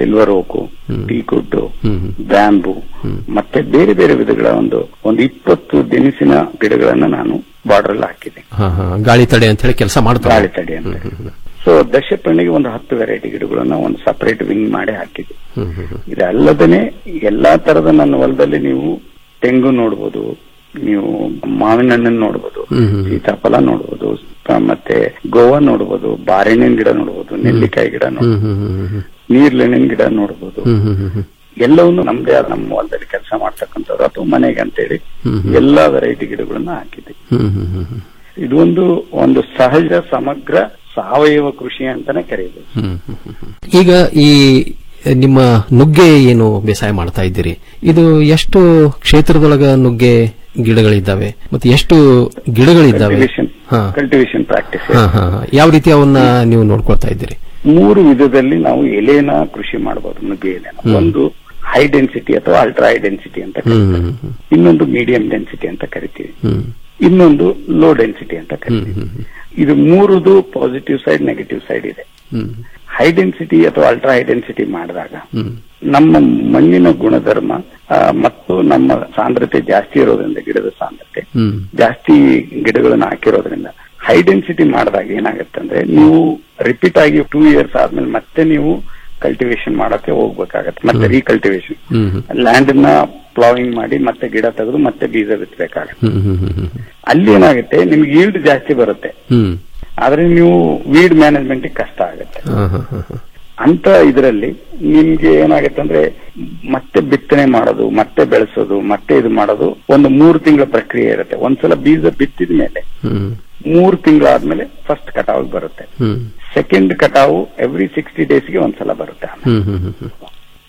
ಸಿಲ್ವರ್ ಓಕು ಟೀ ಕುಡ್ಡು ಬ್ಯಾಂಬು ಮತ್ತೆ ಬೇರೆ ಬೇರೆ ವಿಧಗಳ ಒಂದು ಒಂದು ಇಪ್ಪತ್ತು ದಿನಸಿನ ಗಿಡಗಳನ್ನ ನಾನು ಬಾರ್ಡರ್ ಅಲ್ಲಿ ಹಾಕಿದೆ ಹಾ ಹಾ ಗಾಳಿ ತಡೆ ಅಂತ ಹೇಳಿ ಕೆಲಸ ಮಾಡ್ತಾರೆ ಗಾಳಿ ತಡೆ ಅಂತ ಸೊ ದಶಪರ್ಣಿಗೆ ಒಂದು ಹತ್ತು ವೆರೈಟಿ ಗಿಡಗಳನ್ನ ಒಂದು ಸಪರೇಟ್ ವಿಂಗ್ ಮಾಡಿ ಹಾಕಿದೆ ಹ್ಮ್ ಹ್ಮ್ ಹ್ಮ್. ಇದಲ್ಲದೇನೆ ಎಲ್ಲಾ ತರದ ನನ್ನ ಹೊಲದಲ್ಲಿ ನೀವು ತೆಂಗು ನೋಡ್ಬೋದು ನೀವು ಮಾವಿನ ಹಣ್ಣನ್ನು ನೋಡ್ಬೋದು ಹ್ಮ್ ಹ್ಮ್. ಸೀತಾಫಲ ನೋಡ್ಬೋದು ಆ, ಮತ್ತೆ ಗೋವಾ ನೋಡ್ಬೋದು ಬಾಳೆಹಣ್ಣಿನ ಗಿಡ ನೋಡ್ಬೋದು ನೆಲ್ಲಿಕಾಯಿ ಗಿಡ ಹ್ಮ್ ನೋಡ್ಬೋದು ಹ್ಮ್ ಹ್ಮ್ ಹ್ಮ್. ನೀರ್ಲೆಣ್ಣಿನ ಗಿಡ ನೋಡ್ಬೋದು ಹ್ಮ್ ಹ್ಮ್ ಹ್ಮ್ ಹ್ಮ್. ಎಲ್ಲವನ್ನೂ ನಮ್ದೇ ಆದ ನಮ್ಮ ಹೊಲದಲ್ಲಿ ಕೆಲಸ ಮಾಡ್ತಕ್ಕಂಥವ್ರು ಅಥವಾ ಮನೆಗೆ ಅಂತೇಳಿ ಹ್ಮ್ ಹ್ಮ್. ಎಲ್ಲಾ ವೆರೈಟಿ ಗಿಡಗಳನ್ನ ಹಾಕಿದೆ ಹ್ಮ್ ಹ್ಮ್ ಹ್ಮ್ ಹ್ಮ್. ಇದು ಒಂದು ಒಂದು ಸಹಜ ಸಮಗ್ರ ಸಾವಯವ ಕೃಷಿ ಅಂತಾನೆ ಕರೀಬೋದು ಹ್ಮ್ ಹ್ಮ್ ಹ್ಮ್ ಹ್ಮ್. ಈಗ ಈ ನಿಮ್ಮ ನುಗ್ಗೆ ಏನು ಬೇಸಾಯ ಮಾಡ್ತಾ ಇದ್ದೀರಿ ಇದು ಎಷ್ಟು ಕ್ಷೇತ್ರದೊಳಗ ನುಗ್ಗೆ ಗಿಡಗಳಿದ್ದಾವೆ ಮತ್ತೆ ಎಷ್ಟು ಗಿಡಗಳಿದ್ದಾವೆ ಕಲ್ಟಿವೇಶನ್ ಹಾ ಕಲ್ಟಿವೇಶನ್ ಪ್ರಾಕ್ಟೀಸ್ ಹಾ ಹಾ ಹಾ. ಯಾವ ರೀತಿ ಅವನ್ನ ನೀವು ನೋಡ್ಕೊಳ್ತಾ ಇದ್ದೀರಿ ಮೂರು ವಿಧದಲ್ಲಿ ನಾವು ಎಲೆನ ಕೃಷಿ ಮಾಡಬಹುದು ನುಗ್ಗೆ ಎಲೆನ ಹ್ಮ್. ಒಂದು ಹೈ ಡೆನ್ಸಿಟಿ ಅಥವಾ ಅಲ್ಟ್ರಾ ಹೈ ಡೆನ್ಸಿಟಿ ಅಂತ ಹ್ಮ್ ಕರೀತೀವಿ ಹ್ಮ್ ಹ್ಮ್. ಇನ್ನೊಂದು ಮೀಡಿಯಂ ಡೆನ್ಸಿಟಿ ಅಂತ ಕರಿತೀವಿ ಹ್ಮ್ ಇನ್ನೊಂದು ಲೋ ಡೆನ್ಸಿಟಿ ಅಂತ ಹ್ಮ್ ಕರಿತೀವಿ ಹ್ಮ್ ಹ್ಮ್. ಇದು ಮೂರುದು ಪಾಸಿಟಿವ್ ಸೈಡ್ ನೆಗೆಟಿವ್ ಸೈಡ್ ಇದೆ ಹ್ಮ್ ಹೈ ಡೆನ್ಸಿಟಿ ಅಥವಾ ಅಲ್ಟ್ರಾ ಹೈ ಡೆನ್ಸಿಟಿ ಮಾಡಿದಾಗ ಹ್ಮ್ ನಮ್ಮ ಮಣ್ಣಿನ ಗುಣಧರ್ಮ ಆ, ಮತ್ತು ನಮ್ಮ ಸಾಂದ್ರತೆ ಜಾಸ್ತಿ ಇರೋದ್ರಿಂದ ಗಿಡದ ಸಾಂದ್ರತೆ ಹ್ಮ್ ಜಾಸ್ತಿ ಗಿಡಗಳನ್ನ ಹಾಕಿರೋದ್ರಿಂದ ಹೈ ಡೆನ್ಸಿಟಿ ಮಾಡಿದಾಗ ಏನಾಗುತ್ತೆ ಅಂದ್ರೆ ನೀವು ರಿಪೀಟ್ ಆಗಿ ಟೂ ಇಯರ್ಸ್ ಆದ್ಮೇಲೆ ಮತ್ತೆ ನೀವು ಕಲ್ಟಿವೇಶನ್ ಮಾಡಕ್ಕೆ ಹೋಗ್ಬೇಕಾಗತ್ತೆ ಮತ್ತೆ ರೀಕಲ್ಟಿವೇಶನ್ ಹ್ಮ್ ಹ್ಮ್. ಲ್ಯಾಂಡ್ ನ ಪ್ಲಾವಿಂಗ್ ಮಾಡಿ ಮತ್ತೆ ಗಿಡ ತೆಗೆದು ಮತ್ತೆ ಬೀಜ ಬಿತ್ತಬೇಕಾಗತ್ತೆ ಹ್ಮ್ ಹ್ಮ್ ಹ್ಮ್ ಹ್ಮ್. ಅಲ್ಲಿ ಏನಾಗುತ್ತೆ ನಿಮ್ಗೆ ಈಲ್ಡ್ ಜಾಸ್ತಿ ಬರುತ್ತೆ ಹ್ಮ್ ಆದ್ರೆ ನೀವು ವೀಡ್ ಮ್ಯಾನೇಜ್ಮೆಂಟ್ ಕಷ್ಟ ಆಗುತ್ತೆ ಹಾ ಹಾ ಹಾ ಹಾ. ಅಂತ ಇದರಲ್ಲಿ ನಿಮ್ಗೆ ಏನಾಗುತ್ತೆ ಅಂದ್ರೆ ಮತ್ತೆ ಬಿತ್ತನೆ ಮಾಡೋದು ಮತ್ತೆ ಬೆಳೆಸೋದು ಮತ್ತೆ ಇದು ಮಾಡೋದು ಒಂದು ಮೂರು ತಿಂಗಳ ಪ್ರಕ್ರಿಯೆ ಇರುತ್ತೆ ಒಂದ್ಸಲ ಬೀಜ ಬಿತ್ತಿದ ಮೇಲೆ ಹ್ಮ್ ಮೂರು ತಿಂಗಳಾದ್ಮೇಲೆ ಫಸ್ಟ್ ಕಟಾವ್ ಬರುತ್ತೆ ಹ್ಮ್ ಸೆಕೆಂಡ್ ಕಟಾವು ಎವ್ರಿ ಸಿಕ್ಸ್ಟಿ ಡೇಸ್ಗೆ ಒಂದ್ಸಲ ಬರುತ್ತೆ ಹ್ಮ್ ಹ್ಮ್ ಹ್ಮ್ ಹ್ಮ್.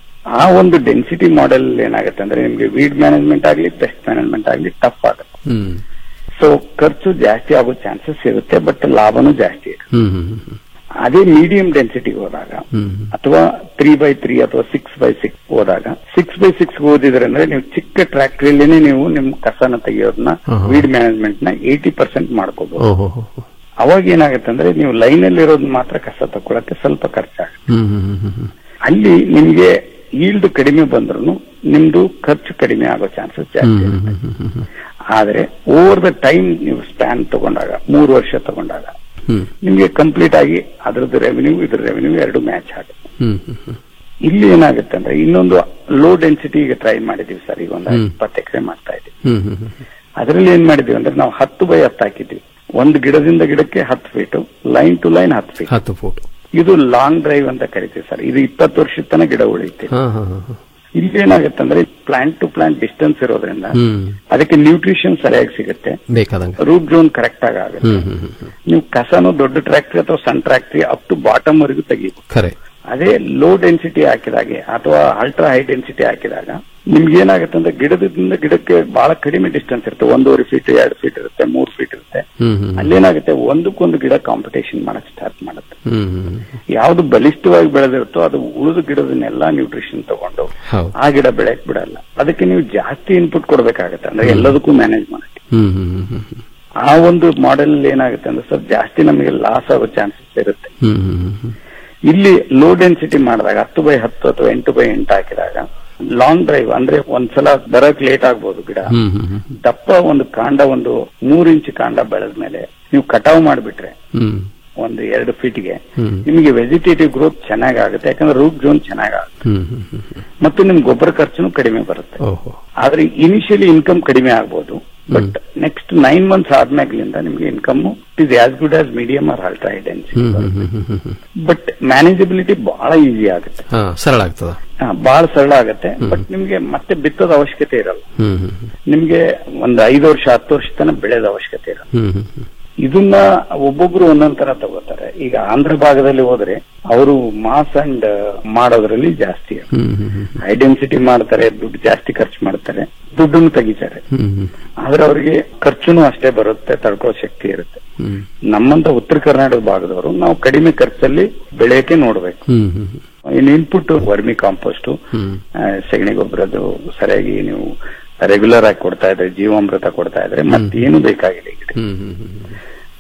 ಆ ಒಂದು ಡೆನ್ಸಿಟಿ ಮಾಡೆಲ್ ಏನಾಗುತ್ತೆ ಅಂದ್ರೆ ನಿಮ್ಗೆ ವೀಡ್ ಮ್ಯಾನೇಜ್ಮೆಂಟ್ ಆಗ್ಲಿ ಪೆಸ್ಟ್ ಮ್ಯಾನೇಜ್ಮೆಂಟ್ ಆಗ್ಲಿ ಟಫ್ ಆಗುತ್ತೆ ಹ್ಮ್ ಸೊ ಖರ್ಚು ಜಾಸ್ತಿ ಆಗೋ ಚಾನ್ಸಸ್ ಇರುತ್ತೆ ಬಟ್ ಲಾಭನೂ ಜಾಸ್ತಿ ಇರುತ್ತೆ ಹ್ಮ್ ಹ್ಮ್ ಹ್ಮ್ ಅದೇ ಮೀಡಿಯಂ ಡೆನ್ಸಿಟಿಗೆ ಹೋದಾಗ ಹ್ಮ್ ಅಥವಾ ತ್ರೀ ಬೈ ತ್ರೀ ಅಥವಾ ಸಿಕ್ಸ್ ಬೈ ಸಿಕ್ಸ್ ಹೋದಾಗ ಸಿಕ್ಸ್ ಬೈ ಸಿಕ್ಸ್ ಓದಿದ್ರೆ ಅಂದ್ರೆ ನೀವು ಚಿಕ್ಕ ಟ್ರ್ಯಾಕ್ಟ್ರಿಲೇನೆ ನೀವು ನಿಮ್ ಕಸನ ತೆಗೆಯೋದನ್ನ ಹಾ, ಹಾ. ವೀಡ್ ಮ್ಯಾನೇಜ್ಮೆಂಟ್ ನ ಏಟಿ ಪರ್ಸೆಂಟ್ ಮಾಡ್ಕೋಬಹುದು ಓಹೋ ಹೋ, ಹೋ. ಅವಾಗ ಏನಾಗುತ್ತೆ ಅಂದ್ರೆ ನೀವು ಲೈನ್ ಅಲ್ಲಿ ಇರೋದ್ ಮಾತ್ರ ಕಸ ತಗೊಳಕ್ಕೆ ಸ್ವಲ್ಪ ಖರ್ಚಾಗುತ್ತೆ ಹ್ಮ್ ಹ್ಮ್ ಹ್ಮ್ ಹ್ಮ್ ಹ್ಮ್. ಅಲ್ಲಿ ನಿಮ್ಗೆ ಈಲ್ಡ್ ಕಡಿಮೆ ಬಂದ್ರು ನಿಮ್ದು ಖರ್ಚು ಕಡಿಮೆ ಆಗೋ ಚಾನ್ಸಸ್ ಜಾಸ್ತಿ ಹ್ಮ್ ಇರುತ್ತೆ ಹ್ಮ್ ಹ್ಮ್ ಹ್ಮ್. ಆದ್ರೆ ಓವರ್ ದ ಟೈಮ್ ನೀವು ಸ್ಪ್ಯಾನ್ ತಗೊಂಡಾಗ ಮೂರು ವರ್ಷ ತಗೊಂಡಾಗ ಹ್ಮ್ ನಿಮ್ಗೆ ಕಂಪ್ಲೀಟ್ ಆಗಿ ಅದ್ರದ್ದು ರೆವೆನ್ಯೂ ಇದ್ರ ರೆವೆನ್ಯೂ ಎರಡು ಮ್ಯಾಚ್ ಆಗುತ್ತೆ ಹ್ಮ್ ಹ್ಮ್ ಹ್ಮ್. ಇಲ್ಲಿ ಏನಾಗುತ್ತೆ ಅಂದ್ರೆ ಇನ್ನೊಂದು ಲೋ ಡೆನ್ಸಿಟಿ ಈಗ ಟ್ರೈ ಮಾಡಿದೀವಿ ಸರ್ ಈಗ ಒಂದು ಹ್ಮ್. ಇಪ್ಪತ್ತು ಎಕರೆ ಮಾಡ್ತಾ ಇದ್ದೀವಿ ಹ್ಮ್ ಹ್ಮ್ ಹ್ಮ್. ಅದರಲ್ಲಿ ಏನ್ ಮಾಡಿದೀವಿ ಅಂದ್ರೆ ನಾವು ಹತ್ತು ಬೈ ಹತ್ತು ಹಾಕಿದ್ವಿ ಒಂದು ಗಿಡದಿಂದ ಗಿಡಕ್ಕೆ ಹತ್ತು ಫೀಟ್ ಲೈನ್ ಟು ಲೈನ್ ಹತ್ತು ಫೀಟ್ ಹತ್ತು ಫೂಟ್ ಇದು ಲಾಂಗ್ ಡ್ರೈವ್ ಅಂತ ಕರಿತೀವಿ ಸರ್ ಇದು ಇಪ್ಪತ್ತು ವರ್ಷದ ತನಕ ಗಿಡ ಉಳಿಯುತ್ತೆ ಹಾ ಹಾ ಹಾ ಹಾ. ಇಲ್ಲಿ ಏನಾಗುತ್ತೆ ಅಂದ್ರೆ ಪ್ಲಾಂಟ್ ಟು ಪ್ಲಾಂಟ್ ಡಿಸ್ಟೆನ್ಸ್ ಇರೋದ್ರಿಂದ ಹ್ಮ್ ಅದಕ್ಕೆ ನ್ಯೂಟ್ರಿಷನ್ ಸರಿಯಾಗಿ ಸಿಗುತ್ತೆ ಬೇಕಾದಂಗ ರೂಟ್ ಝೋನ್ ಕರೆಕ್ಟ್ ಆಗಿ ಆಗುತ್ತೆ ಹ್ಮ್ ಹ್ಮ್ ಹ್ಮ್ ಹ್ಮ್. ನೀವು ಕಸನು ದೊಡ್ಡ ಟ್ರ್ಯಾಕ್ಟ್ರಿ ಅಥವಾ ಸಣ್ಣ ಟ್ರ್ಯಾಕ್ಟ್ರಿ ಅಪ್ ಟು ಬಾಟಮ್ ವರೆಗೂ ತೆಗಿಬೇಕು ಖರೆ ಅದೇ ಲೋ ಡೆನ್ಸಿಟಿ ಹಾಕಿದಾಗೆ ಅಥವಾ ಅಲ್ಟ್ರಾ ಹೈ ಡೆನ್ಸಿಟಿ ಹಾಕಿದಾಗ ನಿಮ್ಗೆ ಏನಾಗುತ್ತೆ ಅಂದ್ರೆ ಗಿಡದಿಂದ ಗಿಡಕ್ಕೆ ಬಹಳ ಕಡಿಮೆ ಡಿಸ್ಟೆನ್ಸ್ ಇರುತ್ತೆ ಒಂದೂವರೆ ಫೀಟ್ ಎರಡು ಫೀಟ್ ಇರುತ್ತೆ ಮೂರ್ ಫೀಟ್ ಇರುತ್ತೆ ಹ್ಮ್ ಹ್ಮ್ ಅಲ್ಲೇನಾಗುತ್ತೆ ಒಂದಕ್ಕೊಂದು ಗಿಡ ಕಾಂಪಿಟೇಷನ್ ಮಾಡಕ್ ಸ್ಟಾರ್ಟ್ ಮಾಡುತ್ತೆ ಹ್ಮ್ ಹ್ಮ್ ಯಾವ್ದು ಬಲಿಷ್ಠವಾಗಿ ಬೆಳೆದಿರುತ್ತೋ ಅದು ಉಳಿದ ಗಿಡದನ್ನೆಲ್ಲ ನ್ಯೂಟ್ರಿಷನ್ ತಗೊಂಡು ಹೌದು ಆ ಗಿಡ ಬೆಳೆಯಕ್ ಬಿಡಲ್ಲ ಅದಕ್ಕೆ ನೀವು ಜಾಸ್ತಿ ಇನ್ಪುಟ್ ಕೊಡ್ಬೇಕಾಗತ್ತೆ ಅಂದ್ರೆ ಎಲ್ಲದಕ್ಕೂ ಮ್ಯಾನೇಜ್ ಮಾಡಕ್ಕೆ ಹ್ಮ್ ಹ್ಮ್ ಹ್ಮ್ ಹ್ಮ್ ಹ್ಮ್. ಆ ಒಂದು ಮಾಡೆಲ್ ಏನಾಗುತ್ತೆ ಅಂದ್ರೆ ಸರ್ ಜಾಸ್ತಿ ನಮಗೆ ಲಾಸ್ ಆಗೋ ಚಾನ್ಸಸ್ ಇರುತ್ತೆ ಹ್ಮ್ ಹ್ಮ್ ಹ್ಮ್ ಹ್ಮ್. ಇಲ್ಲಿ ಲೋ ಡೆನ್ಸಿಟಿ ಮಾಡಿದಾಗ ಹತ್ತು ಬೈ ಹತ್ತು ಅಥವಾ ಎಂಟು ಬೈ ಎಂಟು ಹಾಕಿದಾಗ ಲಾಂಗ್ ಡ್ರೈವ್ ಅಂದ್ರೆ ಒಂದ್ಸಲ ಬರಕ್ ಲೇಟ್ ಆಗ್ಬೋದು ಗಿಡ ಹ್ಮ್ ಹ್ಮ್ ಹ್ಮ್. ದಪ್ಪ ಒಂದು ಕಾಂಡ ಒಂದು ಮೂರ್ ಇಂಚ್ ಕಾಂಡ ಬೆಳೆದ ಮೇಲೆ ನೀವು ಕಟಾವ್ ಮಾಡಿಬಿಟ್ರೆ ಹ್ಮ್ ಒಂದು ಎರಡು ಫೀಟ್ಗೆ ಹ್ಮ್ ನಿಮಗೆ ವೆಜಿಟೇಟಿವ್ ಗ್ರೋತ್ ಚೆನ್ನಾಗಿ ಆಗುತ್ತೆ ಯಾಕಂದ್ರೆ ರೂಟ್ ಝೋನ್ ಚೆನ್ನಾಗಿ ಆಗುತ್ತೆ ಹ್ಮ್ ಹ್ಮ್ ಹ್ಮ್ ಹ್ಮ್. ಮತ್ತು ನಿಮ್ ಗೊಬ್ಬರ ಖರ್ಚುನು ಕಡಿಮೆ ಬರುತ್ತೆ ಓಹೋ ಆದ್ರೆ ಇನಿಷಿಯಲಿ ಇನ್ಕಮ್ ಕಡಿಮೆ ಆಗ್ಬೋದು ಬಟ್ ನೆಕ್ಸ್ಟ್ ನೈನ್ ಮಂತ್ಸ್ ಆದ್ಮೇಲಿಂದ ನಿಮ್ಗೆ income is as good as medium or ultra density ಹ್ಮ್ ಹ್ಮ್ ಹ್ಮ್ ಹ್ಮ್ ಹ್ಮ್ ಹ್ಮ್. ಬಟ್ ಮ್ಯಾನೇಜಬಿಲಿಟಿ ಬಹಳ ಈಸಿ ಆಗುತ್ತೆ ಹಾ ಸರಳ ಆಗ್ತದ ಹಾ, ಬಹಳ ಸರಳ ಆಗುತ್ತೆ ಬಟ್ ನಿಮ್ಗೆ ಮತ್ತೆ ಬಿತ್ತೋದ ಅವಶ್ಯಕತೆ ಇರಲ್ಲ ಹ್ಮ್ ಹ್ಮ್ ಹ್ಮ್. ನಿಮ್ಗೆ ಒಂದು ಐದು ವರ್ಷ ಹತ್ತು ವರ್ಷ ತನಕ ಬೆಳೆದ ಅವಶ್ಯಕತೆ ಇರಲ್ಲ ಹ್ಮ್ ಹ್ಮ್ ಹ್ಮ್. ಇದನ್ನ ಒಬ್ಬೊಬ್ರು ಒಂದೊಂದ್ ತರ ತಗೋತಾರೆ ಈಗ ಆಂಧ್ರ ಭಾಗದಲ್ಲಿ ಹೋದ್ರೆ ಅವರು ಮಾಸ್ ಅಂಡ್ ಮಾಡೋದ್ರಲ್ಲಿ ಜಾಸ್ತಿ ಹ್ಮ್ ಹ್ಮ್ ಹ್ಮ್. ಹೈ ಡೆನ್ಸಿಟಿ ಮಾಡ್ತಾರೆ ದುಡ್ಡು ಜಾಸ್ತಿ ಖರ್ಚು ಮಾಡ್ತಾರೆ ದುಡ್ಡನ್ನು ತೆಗಿತಾರೆ ಹ್ಮ್ ಹ್ಮ್. ಆದ್ರೆ ಅವರಿಗೆ ಖರ್ಚುನು ಅಷ್ಟೇ ಬರುತ್ತೆ ತಡ್ಕೋ ಶಕ್ತಿ ಇರುತ್ತೆ ಹ್ಮ್ ನಮ್ಮಂತ ಉತ್ತರ ಕರ್ನಾಟಕದ ಭಾಗದವರು ನಾವು ಕಡಿಮೆ ಖರ್ಚಲ್ಲಿ ಬೆಳೆಯಕ್ಕೆ ನೋಡ್ಬೇಕು ಹ್ಮ್ ಹ್ಮ್ ಹ್ಮ್. ಇನ್ ಇನ್ಪುಟ್ ವರ್ಮಿ ಕಾಂಪೋಸ್ಟ್ ಹ್ಮ್ ಸಗಣಿ ಗೊಬ್ಬರದ್ದು ಸರಿಯಾಗಿ ನೀವು ರೆಗ್ಯುಲರ್ ಆಗಿ ಕೊಡ್ತಾ ಇದ್ರೆ ಜೀವಾಮೃತ ಕೊಡ್ತಾ ಇದ್ರೆ ಮತ್ತೇನು ಬೇಕಾಗಿಲ್ಲ ಈಗ ಹ್ಮ್ ಹ್ಮ್ ಹ್ಮ್.